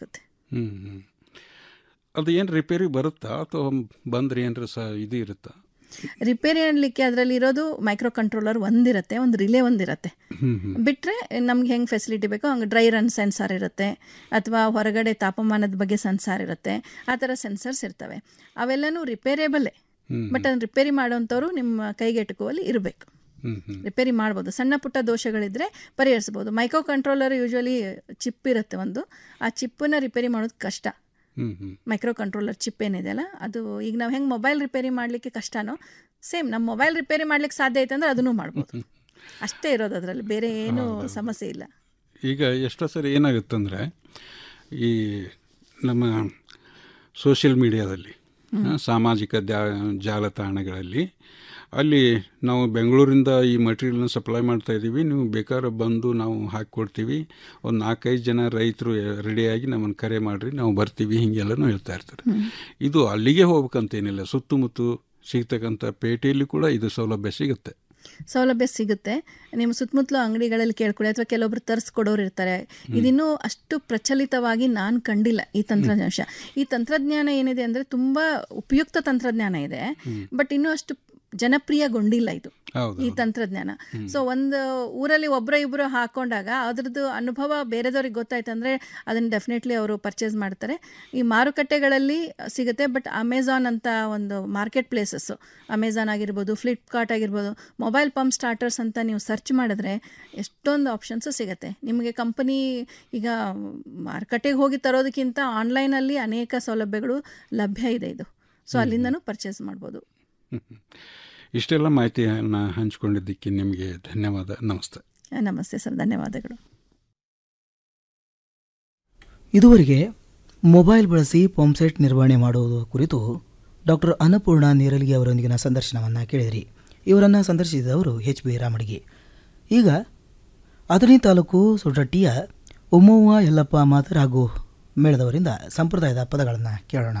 ಹ್ಞೂ ಹ್ಞೂ ಅದು ಏನು ರಿಪೇರಿ ಬರುತ್ತಾ ಅಥವಾ ಬಂದ್ರೆ ಏನಾರ ಸಹ ಇದು ಇರುತ್ತಾ ರಿಪೇರಿ ಅನ್ಲಿಕ್ಕೆ ಅದರಲ್ಲಿ ಇರೋದು ಮೈಕ್ರೋ ಕಂಟ್ರೋಲರ್ ಒಂದಿರುತ್ತೆ ಒಂದು ರಿಲೇ ಒಂದಿರುತ್ತೆ ಹ್ಞೂ ಹ್ಞೂ ಬಿಟ್ಟರೆ ನಮ್ಗೆ ಹೆಂಗೆ ಫೆಸಿಲಿಟಿ ಬೇಕೋ ಹಂಗೆ ಡ್ರೈ ರನ್ ಸೆನ್ಸಾರ್ ಇರುತ್ತೆ ಅಥವಾ ಹೊರಗಡೆ ತಾಪಮಾನದ ಬಗ್ಗೆ ಸೆನ್ಸಾರ್ ಇರುತ್ತೆ ಆ ಥರ ಸೆನ್ಸರ್ಸ್ ಇರ್ತವೆ ಅವೆಲ್ಲನೂ ರಿಪೇರೇಬಲ್ಲೇ ಹ್ಮ್. ಬಟ್ ಅದನ್ನು ರಿಪೇರಿ ಮಾಡೋಂಥವ್ರು ನಿಮ್ಮ ಕೈಗೆಟುಕುವಲ್ಲಿ ಇರಬೇಕು ಹ್ಞೂ ಹ್ಞೂ ರಿಪೇರಿ ಮಾಡ್ಬೋದು ಸಣ್ಣ ಪುಟ್ಟ ದೋಷಗಳಿದ್ರೆ ಪರಿಹರಿಸ್ಬೋದು ಮೈಕ್ರೋ ಕಂಟ್ರೋಲರ್ ಯೂಶ್ವಲಿ ಚಿಪ್ ಇರುತ್ತೆ ಒಂದು ಆ ಚಿಪ್ಪನ್ನ ರಿಪೇರಿ ಮಾಡೋದು ಕಷ್ಟ ಹ್ಞೂ ಹ್ಞೂ ಮೈಕ್ರೋ ಕಂಟ್ರೋಲರ್ ಚಿಪ್ ಏನಿದೆಯಲ್ಲ ಅದು ಈಗ ನಾವು ಹೆಂಗೆ ಮೊಬೈಲ್ ರಿಪೇರಿ ಮಾಡಲಿಕ್ಕೆ ಕಷ್ಟನೋ ಸೇಮ್ ನಮ್ಮ ಮೊಬೈಲ್ ರಿಪೇರಿ ಮಾಡ್ಲಿಕ್ಕೆ ಸಾಧ್ಯ ಐತೆ ಅಂದ್ರೆ ಅದನ್ನು ಮಾಡ್ಬೋದು ಅಷ್ಟೇ ಇರೋದು ಅದರಲ್ಲಿ ಬೇರೆ ಏನು ಸಮಸ್ಯೆ ಇಲ್ಲ ಈಗ ಎಷ್ಟೋ ಸರಿ ಏನಾಗುತ್ತಂದರೆ ಈ ನಮ್ಮ ಸೋಷಿಯಲ್ ಮೀಡಿಯಾದಲ್ಲಿ ಆ, ಸಾಮಾಜಿಕ ದ್ಯಾ ಜಾಲತಾಣಗಳಲ್ಲಿ ಅಲ್ಲಿ ನಾವು ಬೆಂಗಳೂರಿಂದ ಈ ಮಟೀರಿಯಲ್ನ ಸಪ್ಲೈ ಮಾಡ್ತಾ ಇದ್ದೀವಿ ನೀವು ಬೇಕಾದ್ರೆ ಬಂದು ನಾವು ಹಾಕ್ಕೊಡ್ತೀವಿ ಒಂದು ನಾಲ್ಕೈದು ಜನ ರೈತರು ರೆಡಿಯಾಗಿ ನಮ್ಮನ್ನು ಕರೆ ಮಾಡಿರಿ ನಾವು ಬರ್ತೀವಿ ಹೀಗೆಲ್ಲನೂ ಹೇಳ್ತಾ ಇರ್ತಾರೆ ಇದು ಅಲ್ಲಿಗೆ ಹೋಗ್ಬೇಕಂತೇನಿಲ್ಲ ಸುತ್ತಮುತ್ತ ಸಿಗ್ತಕ್ಕಂಥ ಪೇಟೆಯಲ್ಲಿ ಕೂಡ ಇದು ಸೌಲಭ್ಯ ಸಿಗುತ್ತೆ ಸೌಲಭ್ಯ ಸಿಗುತ್ತೆ ನಿಮ್ಮ ಸುತ್ತಮುತ್ತಲು ಅಂಗಡಿಗಳಲ್ಲಿ ಕೇಳ್ಕೊಳ್ಳಿ ಅಥವಾ ಕೆಲವೊಬ್ರು ತರಿಸ್ಕೊಡೋರು ಇರ್ತಾರೆ ಇದಿನ್ನೂ ಅಷ್ಟು ಪ್ರಚಲಿತವಾಗಿ ನಾನು ಕಂಡಿಲ್ಲ ಈ ತಂತ್ರಜ್ಞಾನ ಈ ತಂತ್ರಜ್ಞಾನ ಏನಿದೆ ಅಂದರೆ ತುಂಬ ಉಪಯುಕ್ತ ತಂತ್ರಜ್ಞಾನ ಇದೆ ಬಟ್ ಇನ್ನೂ ಅಷ್ಟು ಜನಪ್ರಿಯಗೊಂಡಿಲ್ಲ ಇದು ಹೌದು ಈ ತಂತ್ರಜ್ಞಾನ ಸೊ ಒಂದು ಊರಲ್ಲಿ ಒಬ್ಬರ ಇಬ್ಬರು ಹಾಕೊಂಡಾಗ ಅದ್ರದ್ದು ಅನುಭವ ಬೇರೆದವ್ರಿಗೆ ಗೊತ್ತಾಯ್ತು ಅಂದರೆ ಅದನ್ನು ಡೆಫಿನೆಟ್ಲಿ ಅವರು ಪರ್ಚೇಸ್ ಮಾಡ್ತಾರೆ ಈ ಮಾರುಕಟ್ಟೆಗಳಲ್ಲಿ ಸಿಗುತ್ತೆ ಬಟ್ ಅಮೆಝಾನ್ ಅಂತ ಒಂದು ಮಾರ್ಕೆಟ್ ಪ್ಲೇಸಸ್ಸು ಅಮೆಝಾನ್ ಆಗಿರ್ಬೋದು ಫ್ಲಿಪ್ಕಾರ್ಟ್ ಆಗಿರ್ಬೋದು ಮೊಬೈಲ್ ಪಂಪ್ ಸ್ಟಾರ್ಟರ್ಸ್ ಅಂತ ನೀವು ಸರ್ಚ್ ಮಾಡಿದ್ರೆ ಎಷ್ಟೊಂದು ಆಪ್ಷನ್ಸು ಸಿಗುತ್ತೆ ನಿಮಗೆ ಕಂಪನಿ ಈಗ ಮಾರುಕಟ್ಟೆಗೆ ಹೋಗಿ ತರೋದಕ್ಕಿಂತ ಆನ್ಲೈನಲ್ಲಿ ಅನೇಕ ಸೌಲಭ್ಯಗಳು ಲಭ್ಯ ಇದೆ ಇದು ಸೊ ಅಲ್ಲಿಂದನೂ ಪರ್ಚೇಸ್ ಮಾಡ್ಬೋದು ಇಷ್ಟೆಲ್ಲ ಮಾಹಿತಿಯನ್ನು ಹಂಚಿಕೊಂಡಿದ್ದಕ್ಕೆ ನಿಮಗೆ ಧನ್ಯವಾದ ನಮಸ್ತೆ ನಮಸ್ತೆ ಸರ್ ಧನ್ಯವಾದಗಳು ಇದುವರೆಗೆ ಮೊಬೈಲ್ ಬಳಸಿ ಪಂಪ್ಸೆಟ್ ನಿರ್ವಹಣೆ ಮಾಡುವುದು ಕುರಿತು ಡಾಕ್ಟರ್ ಅನ್ನಪೂರ್ಣ ನೀರಲಿಗೆ ಅವರೊಂದಿಗಿನ ಸಂದರ್ಶನವನ್ನು ಕೇಳಿದಿರಿ ಇವರನ್ನು ಸಂದರ್ಶಿಸಿದವರು ಎಚ್ ಬಿ ರಾಮಡಿಗೆ ಈಗ ಅಥಣಿ ತಾಲೂಕು ಸುಡಟ್ಟಿಯ ಉಮ್ಮವ್ವ ಯಲ್ಲಪ್ಪ ಮಾತರ್ ಹಾಗೂ ಮೇಳದವರಿಂದ ಸಂಪ್ರದಾಯದ ಪದಗಳನ್ನು ಕೇಳೋಣ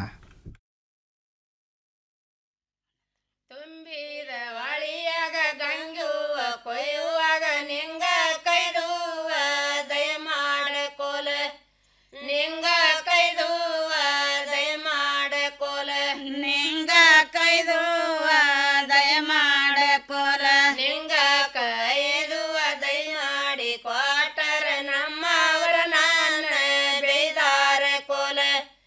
ತುಂಬಿದ ವಾಳಿಯಾಗ ಗಂಗುವ ಕೊಯ್ಯುವಾಗ ನಿಂಗ ಕೈದುವ ದಯಮಾಡ ಕೋಲ ನಿಂಗ ಕೈದುವ ದಯಮಾಡ ಕೋಲ ನಿಂಗ ಕೈದುವ ದಯಮಾಡ ಕೋಲ ನಿಂಗ ಕೈದುವ ದಯಮಾಡಿ ಕ್ವಾಟರ ನಮ್ಮವರ ನಾನ ಬೇದಾರ ಕೋಲ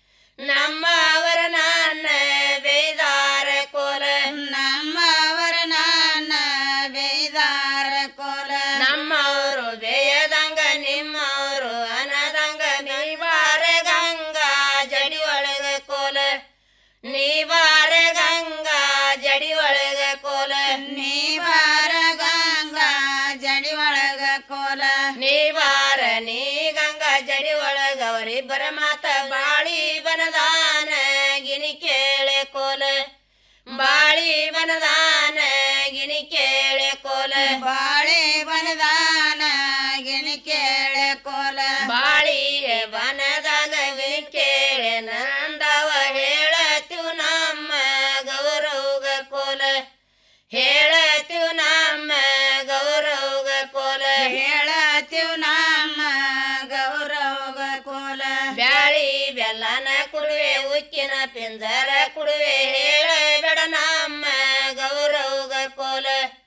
ನಮ್ಮವರ ನಾನ ಬೇದಾರ ಕೋಲ ನಮ್ಮವರ ನಾನ ಬೇದಾರ ಕೋಲ ನಮ್ಮವರು ಬೇಯದಂಗ ನಿಮ್ಮವರು ಅನದಂಗ ನೀವಾರ ಗಂಗಾ ಜಡಿ ಒಳಗ ಕೋಲ ನೀವಾರ ಗಂಗಾ ಜಡಿ ಒಳಗ ಕೋಲ ನೀವಾರ ಗಂಗಾ ಜಡಿ ಒಳಗ ಕೋಲ ನೀವಾರ ನೀ ಗಂಗಾ ಜಡಿ ಒಳಗ ಅವರಿಬ್ಬರ ಮಾತ ಬಾಳಿ ಬನದಾನ ಗಿನಿ ಕೇಳೆ ಕೋಲ ಬಾಳಿ ಬನದಾನ ಗಿನಿ ಕೇಳೆ ಕೋಲ ಬಾಳಿ ಬನದಾನ ಗಿನಿ ಕೇಳೆ ಕೋಲ ಬಾಳಿ ಬನದಾಗ ಗಿನಿ ಕೇಳೆ ನಂದವ ಹೇಳತ್ತೀವ್ ನಮ್ಮ ಗೌರವಗ ಕೋಲ ಹೇಳತ್ತೀವ್ ನಮ್ಮ ಗೌರವಗ ಕೋಲ ಹೇಳತ್ತೀವ್ ನಮ್ಮ ಗೌರವಗ ಕೋಲ ಬ್ಯಾಳಿ ಬೆಲ್ಲನ ಕುಡುವೆ ಉಕ್ಕಿನ ಪಿಂಜರ ಕುಡುವೆ ಹೇಳಬೇಡ ನಮ್ಮ ಗೌರವಗ ಕೋಲ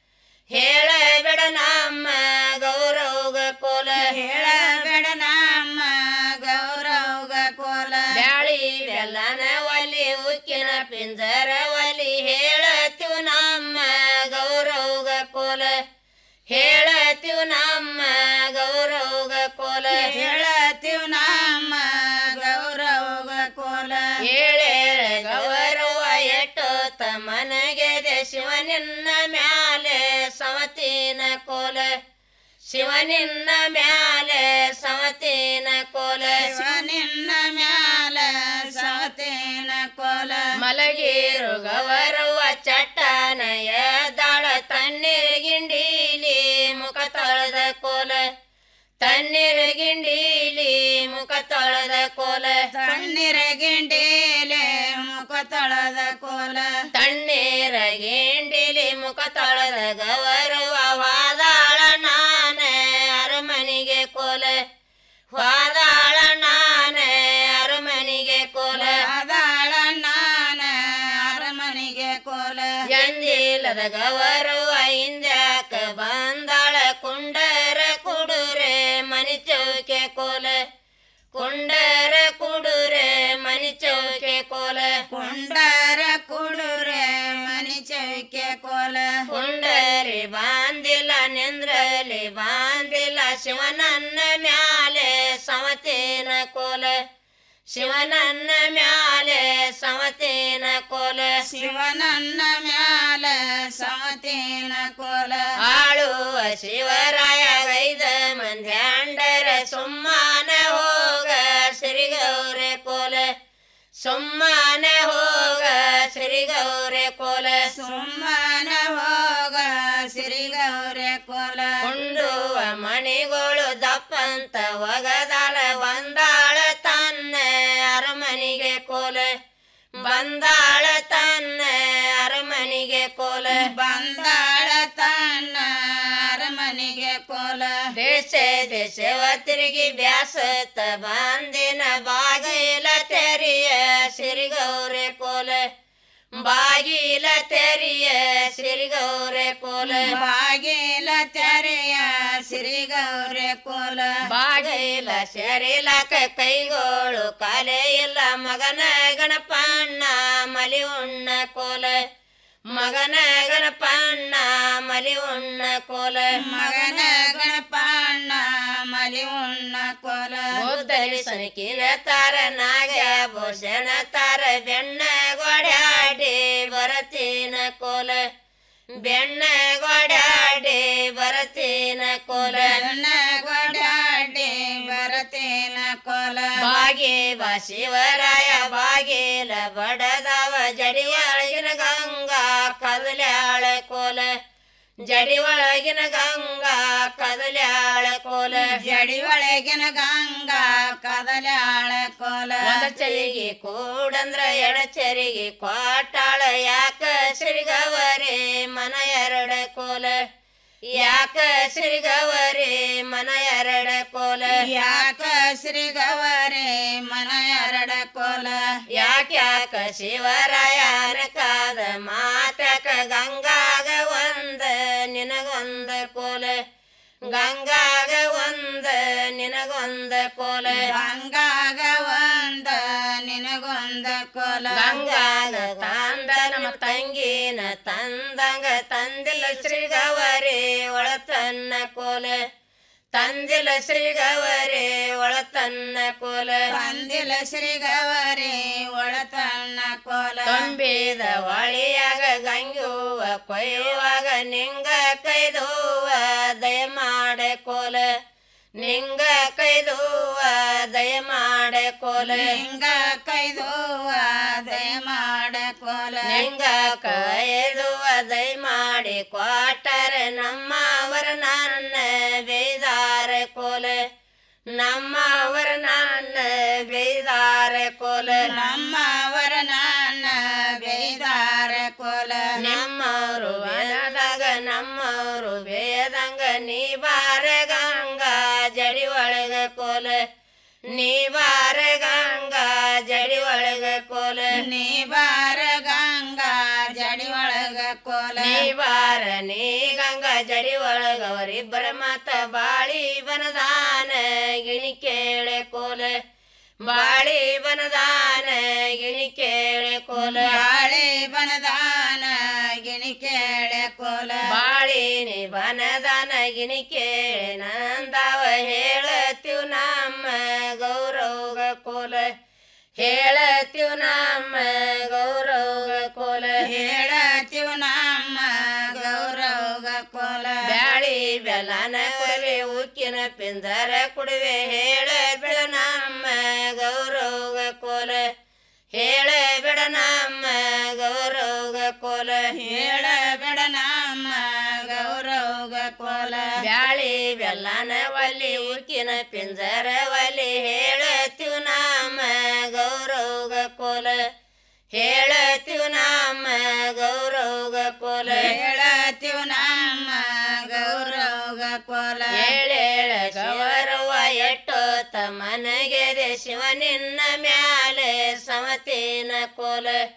ಹೇಳಬೇಡ ನಮ್ಮ ಗೌರವಗ ಕೋಲ ಹೇಳಬೇಡ ನಮ್ಮ ಗೌರವಗ ಕೋಲ ಬ್ಯಾಳಿ ಬೆಲ್ಲನ ಒಲಿ ಉಕ್ಕಿನ ಪಿಂಜರ ಒಲಿ ಹೇಳತ್ತೀವ್ ನಮ್ಮ ಗೌರವಗ ಕೋಲ ಹೇಳತ್ತೀವ್ ನಮ್ಮ ಗೌರವಗ ಕೋಲ ಹೇಳತ್ತೀವ್ ನಮ್ಮ ಗೌರವಗ ಕೋಲ ಹೇಳೇಳ ಗೌರವ ಎಟ್ಟು ತಮನಗೆದೆ ಶಿವನಿನ್ನ ಮ್ಯಾಲೆ ಸಮತಿನ ಕೋಲ ಶಿವನಿನ್ನ ಮ್ಯಾಲೆ ಸಮತಿನ ಕೋಲ ಶಿವನಿನ್ನ ಮ್ಯಾಲ ಸಮತಿನ ಕೋಲ ಮಲಗಿರು ಗೌರವ ಚಟ್ಟನಯ ದಾಳ ತಣ್ಣೀರ್ ಗಿಂಡೀಲಿ ಮುಖ ತೊಳೆದ ಕೋಲ ತಣ್ಣೀರ್ ಗಿಂಡೀಲಿ ಮುಖ ತೊಳೆದ ಕೋಲ ತಣ್ಣೀರ ಗಿಂಡೀಲಿ ಮುಖ ತೊಳೆದ ಕೋಲ ತಣ್ಣೀರ ಗಿಂಡೀಲಿ ಮುಖ ತೊಳೆದ ಗೌರವ ವಾದಾಳ ನಾನೇ ಅರಮನೆಗೆ ಕೋಲ ವಾದಾಳ ನಾನೇ ಅರಮನೆ ಕುಂಡದ ಗವರುವ ಇಂದ್ಯಾಕ ಬಂದಾಳ ಕುಂಡರ ಕುಡುರೆ ಮನಿ ಚೌಕೆ ಕೋಲ ಕುಂಡರ ಕುಡುರೆ ಮನಿ ಚೌಕೆ ಕೋಲ ಕುಂಡರ ಕುಡುರೆ ಮನಿ ಚೌಕೆ ಕೋಲ ಕುಂಡರಿ ಬಾಂದಿಲ್ಲ ನಿಂದ್ರಲಿ ಬಾಂದಿಲ್ಲ ಶಿವನನ್ನ ಮ್ಯಾಲೆ ಸಮತೇನ ಕೋಲ ಶಿವನನ್ನ ಮ್ಯಾಲೆ ಸಮತೇನ ಕೋಲ ಶಿವನನ್ನ ಮ್ಯಾಲ ಸಮತೇನ ಕೋಲ ಆಳುವ ಶಿವರಾಯ ಗೈದ ಮಂದ್ಯಾಂಡರ ಸುಮ್ಮನ ಹೋಗ ಶ್ರೀಗೌರೆ ಕೋಲ ಸುಮ್ಮನ ಹೋಗ ಶ್ರೀಗೌರೆ ಕೋಲ ಸುಮ್ಮನ ಹೋಗ ಶ್ರೀಗೌರೆ ಕೋಲ ಉಂಡುವ ಮಣಿಗಳು ದಪ್ಪಂತ ಒಗದಾಳ ಒಂದಾಳ ತನ್ನ ಅರಮನಿಗೆ ಕೋಲ ಬಂದಾಳ ತನ್ನ ಅರಮನಿಗೆ ಕೋಲ ಬಂದಾಳ ತನ್ನ ಅರಮನಿಗೆ ಕೋಲ ದೇಶ ದೇಶವ ತಿರುಗಿ ಬ್ಯಾಸತ ಬಂದಿನ ಬಾಗಿಲ ತೆರಿಯ ಸಿರಿಗೌರೆ ಕೋಲ ಬಾಗಿಲ ತೆರಿಯ ಸಿರಿಗೌರೆ ಕೋಲ ಬಾಗಿಲ ತೆರೆಯ ಸಿರಿಗೌರೆ ಕೋಲ ಬಾಗಿಲ ಸೆರಿಲಕ ಕೈಗೋಳು ಕಾಲೆ ಇಲ್ಲ ಮಗನ ಗಣಪಣ್ಣ ಮಲಿ ಉಣ್ಣ ಕೋಲ ಮಗನ ಗಣಪಣ್ಣ ಮಲಿ ಉಣ್ಣ ಕೋಲ ಮಗನ ಗಣಪಣ್ಣ ಮಲಿ ಉಣ್ಣ ಕೋಲ ಬುದ್ಧರಿ ಸನಿಕಿನ ತಾರ ನಾಗ ಭೂಷಣ ತಾರ ಬೆಣ್ಣ ಗೊಡ್ಯಾಡಿ ಬರತೀನ ಕೋಲ ಬೆಣ್ಣ ಗೊಡ್ಯಾಡಿ ಬರತೀನ ಕೋಲ ಬೆಣ್ಣ ಗೊಡ್ಯಾಡಿ ಬರತೀನ ಕೋಲ ಬಾಗಿ ಬಾ ಶಿವರಾಯ ಬಾಗಿಲ ಬಡದವ ಜಡಿ ಒಳಗಿನ ಗಂಗಾ ಕದಲ್ಯಾಳ ಕೋಲ ಜಡಿ ಒಳಗಿನ ಗಂಗಾ ಕದಲ್ಯಾಳ ಕೋಲ ಜಡಿ ಒಳಗಿನ ಗಂಗಾ ಕದಲ್ಯಾಳ ಕೋಲ ಚರಿಗೆ ಕೂಡಂದ್ರ ಎಡಚರಿಗೆ ಕೊಟ್ಟಾಳ ಯಾಕ ಶ್ರೀಗವರೇ ಮನ ಎರಡ ಕೋಲ ಯಾಕ ಶ್ರೀಗವರೇ ಮನ ಎರಡ ಕೋಲ ಯಾಕ ಶ್ರೀಗವರೇ ಮನ ಎರಡ ಕೋಲ ಯಾಕ ಯಾಕ ಶಿವರಾಯನ ಕಾದ ಮಾತಕ ಗಂಗಾಗ ಒಂದ ನಿನಗೊಂದ ಕೋಲ ಗಂಗಾಗ ಒಂದ ನಿನಗೊಂದ ಕೋಲ ಗಂಗಾಗ ಒಂದ ನಿನಗೊಂದ ಕೋಲ ಗಂಗಾಗ ತಂದ ನಮ್ಮ ತಂಗಿನ ತಂದಂಗ ತಂದಿಲ್ಲ ಶ್ರೀಗವರೇ ಒಳತನ್ನ ಕೋಲ ತಂದಿಲ ಶ್ರೀಗವರೇ ಒಳತನ್ನ ಕೋಲ ತಂದಿಲ ಶ್ರೀಗವರೇ ಒಳತನ್ನ ಕೋಲ ತುಂಬಿದ ಹೊಳಿಯಾಗ ಗಂಗುವ ಕೊಯ್ಯುವಾಗ ನಿಂಗ ಕೈದುವ ದಯ ಮಾಡೆ ಕೋಲ ನಿಂಗ ಕೈದುವ ದಯ ಮಾಡೆ ಕೋಲ ನಿಂಗ ಕೈದುವ ದಯ ಮಾಡೆ ಕೋಲ ನಿಂಗ ಕೈದುವ ದಯ ಮಾಡಿ ಕೊಟ್ಟರೆ ನಮ್ಮವರ ನನ್ನ ಬೇದಾರ ಕೋಲ ನಮ್ಮವರ ನನ್ನ ಬೇದಾರ ಕೋಲ ನಮ್ಮವರ ನನ್ನ ಬೇದಾರ ಕೋಲ ನಮ್ಮವರು ಬೇದಾಗ ನಮ್ಮವರು ಬೇದಂಗ ನೀ ಬಾರ ಗಂಗಾ ಜಡಿ ಒಳಗ ಕೋಲ ನೀ ಬಾರ ಗಂಗಾ ಜಡಿ ಒಳಗ ಕೋಲ ನೀ ಬಾರ ಗಂಗಾ ಜಡಿ ಒಳಗ ಕೋಲ ನೀ ಬಾರ ನೀ ಗಂಗಾ ಜಡಿ ಒಳಗ ಅವರಿಬ್ಬರ ಮತ ಬಾಳಿ ಬನದಾನ ಗಿಣಿ ಕೇಳೆ ಕೋಲ ಬಾಳಿ ಬನದಾನ ಗಿಣಿ ಕೇಳೆ ಕೋಲ ಬಾಳಿ ಬನದಾನ ಗಿಣಿ ಕೇಳೆ ಕೋಲ ಬಾಳಿ ನಿ ಬನದಾನ ಗಿಣಿ ಕೇಳೆ ನಂದವ ಹೇಳತ್ತೀವ್ ನಮ್ಮ ಗೌರವ ಕೋಲ ಹೇಳತ್ತೀವ್ ನಮ್ಮ ಗೌರವ ಕೋಲ ಹೇಳತ್ತೀವ್ ನಮ್ಮ ಗೌರವ ಕೋಲ ಬ್ಯಾಳಿ ಬೆಲನ ಕುಡುವೆ ಉಕ್ಕಿನ ಪಿಂದರ ಕುಡುವೆ ಹೇಳ ಬಿಡ ನಮ್ಮ ಗೌರವ ಕೋಲ ಹೇಳ ಬಿಡ ನಮ್ಮ ಗೌರವ ಕೋಲ ಹೇಳ ಬಿಡ ನಮ್ಮ ಗೌರವ ಕೋಲ ಬ್ಯಾಳಿ ಬೆಲ್ಲನ ಒಲಿ ಉಕ್ಕಿನ ಪಿಂಜರ ಒಲಿ ಹೇಳತ್ತೀವ್ ನಮ್ಮ ಗೌರವ ಕೋಲ ಹೇಳತ್ತೀವ್ ನಮ್ಮ ಗೌರವ ಕೋಲ ಹೇಳತ್ತೀವ್ ನಮ್ಮ ಗೌರವ ಕೋಲ ಹೇಳೇಳ ಗೌರವ ಎಟ್ಟೋತ ಮನಗೆದೆ ಶಿವನಿನ್ನ ಮ್ಯಾಲೆ ಸಮತೇನ ಕೋಲ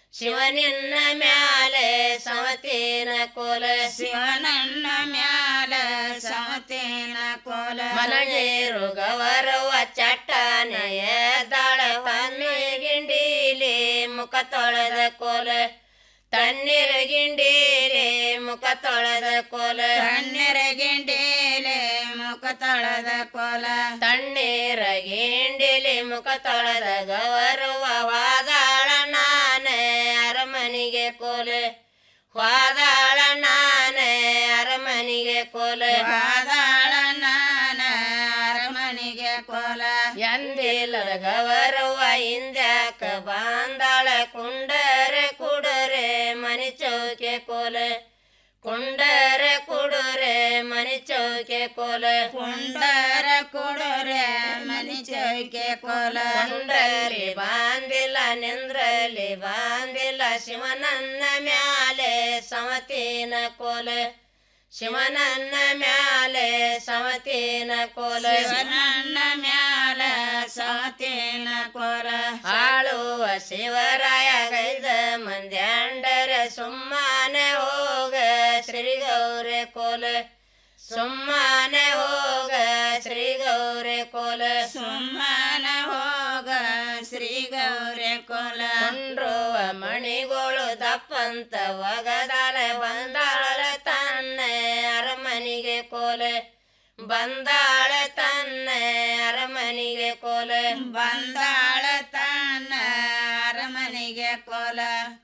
ಶಿವನಿನ್ನ ಮ್ಯಾಲೆ ಸಮತೇನ ಕೋಲ ಶಿವನನ್ನ ಮ್ಯಾಲ ಸಮತೇನ ಕೋಲ ಮನಗೇರು ಗೌರವ ಚಟ್ಟನೆಯ ದಾಳ ಗಿಂಡೀಲಿ ಮುಖ ತೊಳೆದ ಕೋಲ ತಣ್ಣೀರ ಗಿಂಡೀಲೆ ಮುಖ ತೊಳೆದ ಕೋಲ ತಣ್ಣೀರ ಗಿಂಡೀಲೆ ಮುಖ ತೊಳೆದ ಕೋಲ ತಣ್ಣೀರ ಗಿಂಡಿಲಿ ಮುಖ ತೊಳೆದ ಗೌರವ ವಾದಾಳ ನಾನೇ ಅರಮನಿಗೆ ಕೋಲೆ ವಾದಾಳ ನಾನೇ ಅರಮನಿಗೆ ಕೋಲೆ ವಾದಾಳ ನಾನ ಅರಮನಿಗೆ ಕೋಲ ಎಂದಿಲ್ಲದ ಗೌರವ ಇಂದ್ಯಾಕ ಬಾಂದಾಳ ಕುಂಡರೆ ಕುಡರೆ ಮನಿ ಚೌಕೆ ಕೋಲೆ ಕುಂಡರ ಕುಡುರೆ ಮನಿ ಚೌಕೆ ಕೋಲ ಕುಂಡರ ಕುಡುರೆ ಮನಿ ಚೌಕೆ ಕೋಲ ಕುಂಡಲಿ ಬಾಂದಿಲ್ಲ ನಿಂದ್ರಲಿ ಬಾಂದಿಲ್ಲ ಶಿವನನ್ನ ಮ್ಯಾಲೆ ಸಮತೀನ ಕೋಲ ಶಿವನನ್ನ ಮ್ಯಾಲೆ ಸಮತೀನ ಕೋಲ ಶಿವನನ್ನ ಮ್ಯಾಲ ಸಮತೀನ ಕೋಲ ಆಳುವ ಶಿವರಾಯ ಗೈದ ಮಂದ್ಯಾಂಡರ ಸುಮ್ಮನೆ ಹೋಗ ಶ್ರೀ ಗೌರೆ ಕೋಲ ಸುಮ್ಮನೆ ಹೋಗ ಶ್ರೀ ಗೌರೆ ಕೋಲ ಸುಮ್ಮನೆ ಹೋಗ ಶ್ರೀ ಗೌರೆ ಕೋಲ ಕೊಂಡ್ರುವ ಮಣಿಗಳು ದಪ್ಪಂತ ಒಗದಾಳೆ ಬಂದಾಳ ತನ್ನೆ ಅರಮನಿಗೆ ಕೋಲೆ ಬಂದಾಳ ತನ್ನೆ ಅರಮನಿಗೆ ಕೋಲೆ ಬಂದಾಳ ತನ್ನ ಅರಮನಿಗೆ ಕೋಲ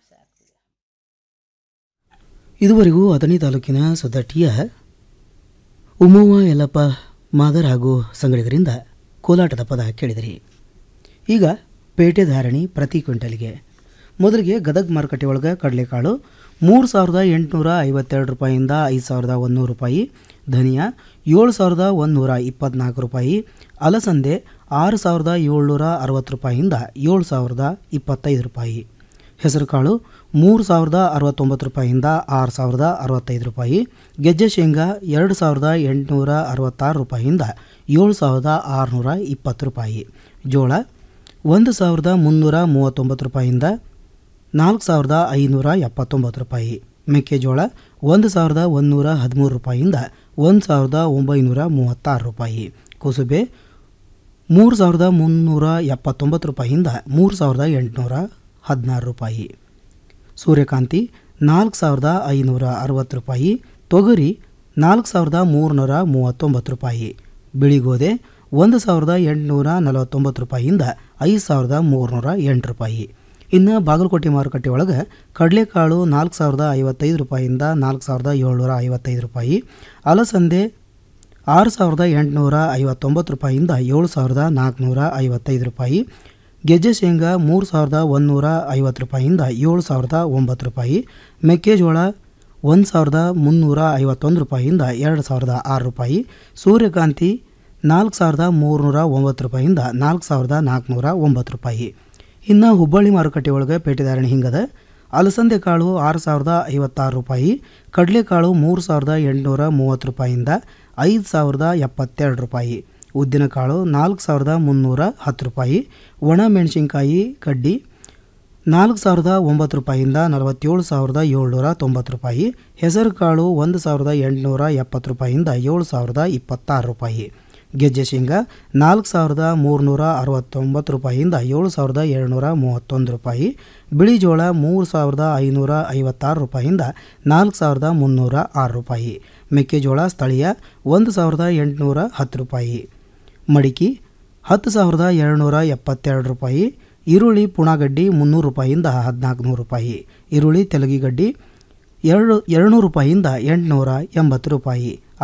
ಇದುವರೆಗೂ ಅಥಣಿ ತಾಲೂಕಿನ ಸೊದಟ್ಟಿಯ ಉಮ್ಮವ್ವ ಯಲ್ಲಪ್ಪ ಮಾದರ್ ಹಾಗೂ ಸಂಗಡಿಗರಿಂದ ಕೋಲಾಟದ ಪದ ಕೇಳಿದಿರಿ ಈಗ ಪೇಟೆ ಧಾರಣಿ ಪ್ರತಿ ಕ್ವಿಂಟಲ್ಗೆ ಮೊದಲಿಗೆ ಗದಗ ಮಾರುಕಟ್ಟೆ ಒಳಗೆ ಕಡಲೆಕಾಳು ಮೂರು ಸಾವಿರದ ಎಂಟುನೂರ ಐವತ್ತೆರಡು ರೂಪಾಯಿಯಿಂದ ಐದು ಸಾವಿರದ ಒಂದುನೂರು ರೂಪಾಯಿ ಧನಿಯಾ ಏಳು ಸಾವಿರದ ಒಂದುನೂರ ಇಪ್ಪತ್ತ್ನಾಲ್ಕು ರೂಪಾಯಿ ಅಲಸಂದೆ ಆರು ಸಾವಿರದ ಏಳ್ನೂರ ಅರವತ್ತು ರೂಪಾಯಿಯಿಂದ ಏಳು ಸಾವಿರದ ಇಪ್ಪತ್ತೈದು ರೂಪಾಯಿ ಹೆಸರುಕಾಳು ಮೂರು ಸಾವಿರದ ಅರವತ್ತೊಂಬತ್ತು ರೂಪಾಯಿಯಿಂದ ಆರು ಸಾವಿರದ ಅರವತ್ತೈದು ರೂಪಾಯಿ ಗೆಜ್ಜೆ ಶೇಂಗಾ ಎರಡು ಸಾವಿರದ ಎಂಟುನೂರ ಅರವತ್ತಾರು ರೂಪಾಯಿಯಿಂದ ಏಳು ಸಾವಿರದ ಆರುನೂರ ಇಪ್ಪತ್ತು ರೂಪಾಯಿ ಜೋಳ ಒಂದು ಸಾವಿರದ ಮುನ್ನೂರ ಮೂವತ್ತೊಂಬತ್ತು ರೂಪಾಯಿಯಿಂದ ನಾಲ್ಕು ಸಾವಿರದ ಐನೂರ ಎಪ್ಪತ್ತೊಂಬತ್ತು ರೂಪಾಯಿ ಮೆಕ್ಕೆಜೋಳ ಒಂದು ಸಾವಿರದ ಒಂದುನೂರ ಹದಿಮೂರು ರೂಪಾಯಿಯಿಂದ ಒಂದು ಸಾವಿರದ ಒಂಬೈನೂರ ಮೂವತ್ತಾರು ರೂಪಾಯಿ ಕುಸುಬೆ ಮೂರು ಸಾವಿರದ ಮುನ್ನೂರ ಎಪ್ಪತ್ತೊಂಬತ್ತು ರೂಪಾಯಿಯಿಂದ ಮೂರು ಸಾವಿರದ ಎಂಟುನೂರ ಹದಿನಾರು ರೂಪಾಯಿ ಸೂರ್ಯಕಾಂತಿ ನಾಲ್ಕು ಸಾವಿರದ ಐನೂರ ಅರವತ್ತು ರೂಪಾಯಿ ತೊಗರಿ ನಾಲ್ಕು ಸಾವಿರದ ಮೂರುನೂರ ಮೂವತ್ತೊಂಬತ್ತು ರೂಪಾಯಿ ಬಿಳಿಗೋದೆ ಒಂದು ಸಾವಿರದ ಎಂಟುನೂರ ನಲವತ್ತೊಂಬತ್ತು ರೂಪಾಯಿಯಿಂದ ಐದು ಸಾವಿರದ ಮೂರುನೂರ ಎಂಟು ರೂಪಾಯಿ ಇನ್ನು ಬಾಗಲಕೋಟೆ ಮಾರುಕಟ್ಟೆ ಒಳಗೆ ಕಡಲೆಕಾಳು ನಾಲ್ಕು ಸಾವಿರದ ಐವತ್ತೈದು ರೂಪಾಯಿಯಿಂದ ನಾಲ್ಕು ಸಾವಿರದ ಏಳ್ನೂರ ಐವತ್ತೈದು ರೂಪಾಯಿ ಅಲಸಂದೆ ಆರು ಸಾವಿರದ ಎಂಟುನೂರ ಐವತ್ತೊಂಬತ್ತು ರೂಪಾಯಿಯಿಂದ ಏಳು ಸಾವಿರದ ನಾಲ್ಕುನೂರ ಐವತ್ತೈದು ರೂಪಾಯಿ ಗೆಜ್ಜೆ ಶೇಂಗಾ ಮೂರು ಸಾವಿರದ ಒಂದುನೂರ ಐವತ್ತು ರೂಪಾಯಿಯಿಂದ ಏಳು ಸಾವಿರದ ಒಂಬತ್ತು ರೂಪಾಯಿ ಮೆಕ್ಕೆಜೋಳ ಒಂದು ಸಾವಿರದ ಮುನ್ನೂರ ಐವತ್ತೊಂದು ರೂಪಾಯಿಯಿಂದ ಎರಡು ಸಾವಿರದ ಆರು ರೂಪಾಯಿ ಸೂರ್ಯಕಾಂತಿ ನಾಲ್ಕು ಸಾವಿರದ ಮೂರುನೂರ ಒಂಬತ್ತು ರೂಪಾಯಿಯಿಂದ ನಾಲ್ಕು ಸಾವಿರದ ನಾಲ್ಕುನೂರ ಒಂಬತ್ತು ರೂಪಾಯಿ ಇನ್ನು ಹುಬ್ಬಳ್ಳಿ ಮಾರುಕಟ್ಟೆ ಒಳಗೆ ಪೇಟೆದಾರಣೆ ಹಿಂಗದ ಅಲಸಂದೆ ಕಾಳು ಆರು ಸಾವಿರದ ಐವತ್ತಾರು ರೂಪಾಯಿ ಕಡಲೆಕಾಳು ಮೂರು ಸಾವಿರದ ಎಂಟುನೂರ ಮೂವತ್ತು ರೂಪಾಯಿಯಿಂದ ಐದು ಸಾವಿರದ ಎಪ್ಪತ್ತೆರಡು ರೂಪಾಯಿ ಉದ್ದಿನಕಾಳು ನಾಲ್ಕು ಸಾವಿರದ ಮುನ್ನೂರ ಹತ್ತು ರೂಪಾಯಿ ಒಣ ಮೆಣಸಿನ್ಕಾಯಿ ಕಡ್ಡಿ ನಾಲ್ಕು ಸಾವಿರದ ಒಂಬತ್ತು ರೂಪಾಯಿಯಿಂದ ನಲವತ್ತೇಳು ಸಾವಿರದ ಏಳ್ನೂರ ತೊಂಬತ್ತು ರೂಪಾಯಿ ಹೆಸರು ಕಾಳು ಒಂದು ಸಾವಿರದ ಎಂಟುನೂರ ಎಪ್ಪತ್ತು ರೂಪಾಯಿಯಿಂದ ಏಳು ಸಾವಿರದ ಇಪ್ಪತ್ತಾರು ರೂಪಾಯಿ ಗೆಜ್ಜೆ ಶೇಂಗಾ ನಾಲ್ಕು ಸಾವಿರದ ಮೂರುನೂರ ಅರವತ್ತೊಂಬತ್ತು ರೂಪಾಯಿಯಿಂದ ಏಳು ಸಾವಿರದ ಏಳ್ನೂರ ಮೂವತ್ತೊಂದು ರೂಪಾಯಿ ಬಿಳಿ ಜೋಳ ಮೂರು ಸಾವಿರದ ಐನೂರ ಐವತ್ತಾರು ರೂಪಾಯಿಯಿಂದ ನಾಲ್ಕು ಸಾವಿರದ ಮುನ್ನೂರ ಆರು ರೂಪಾಯಿ ಮೆಕ್ಕೆಜೋಳ ಸ್ಥಳೀಯ ಒಂದು ಸಾವಿರದ ಎಂಟುನೂರ ಹತ್ತು ರೂಪಾಯಿ ಮಡಿಕೆ ಹತ್ತು ಸಾವಿರದ ಏಳ್ನೂರ ಎಪ್ಪತ್ತೆರಡು ರೂಪಾಯಿ ಈರುಳ್ಳಿ ಪುಣಗಡ್ಡಿ ಮುನ್ನೂರು ರೂಪಾಯಿಯಿಂದ ಹದಿನಾಲ್ಕು ನೂರು ರೂಪಾಯಿ ಈರುಳ್ಳಿ ತೆಲಗಿಗಡ್ಡಿ ಎರಡು ಎರಡುನೂರು ರೂಪಾಯಿಯಿಂದ ಎಂಟುನೂರ ಎಂಬತ್ತು ರೂಪಾಯಿ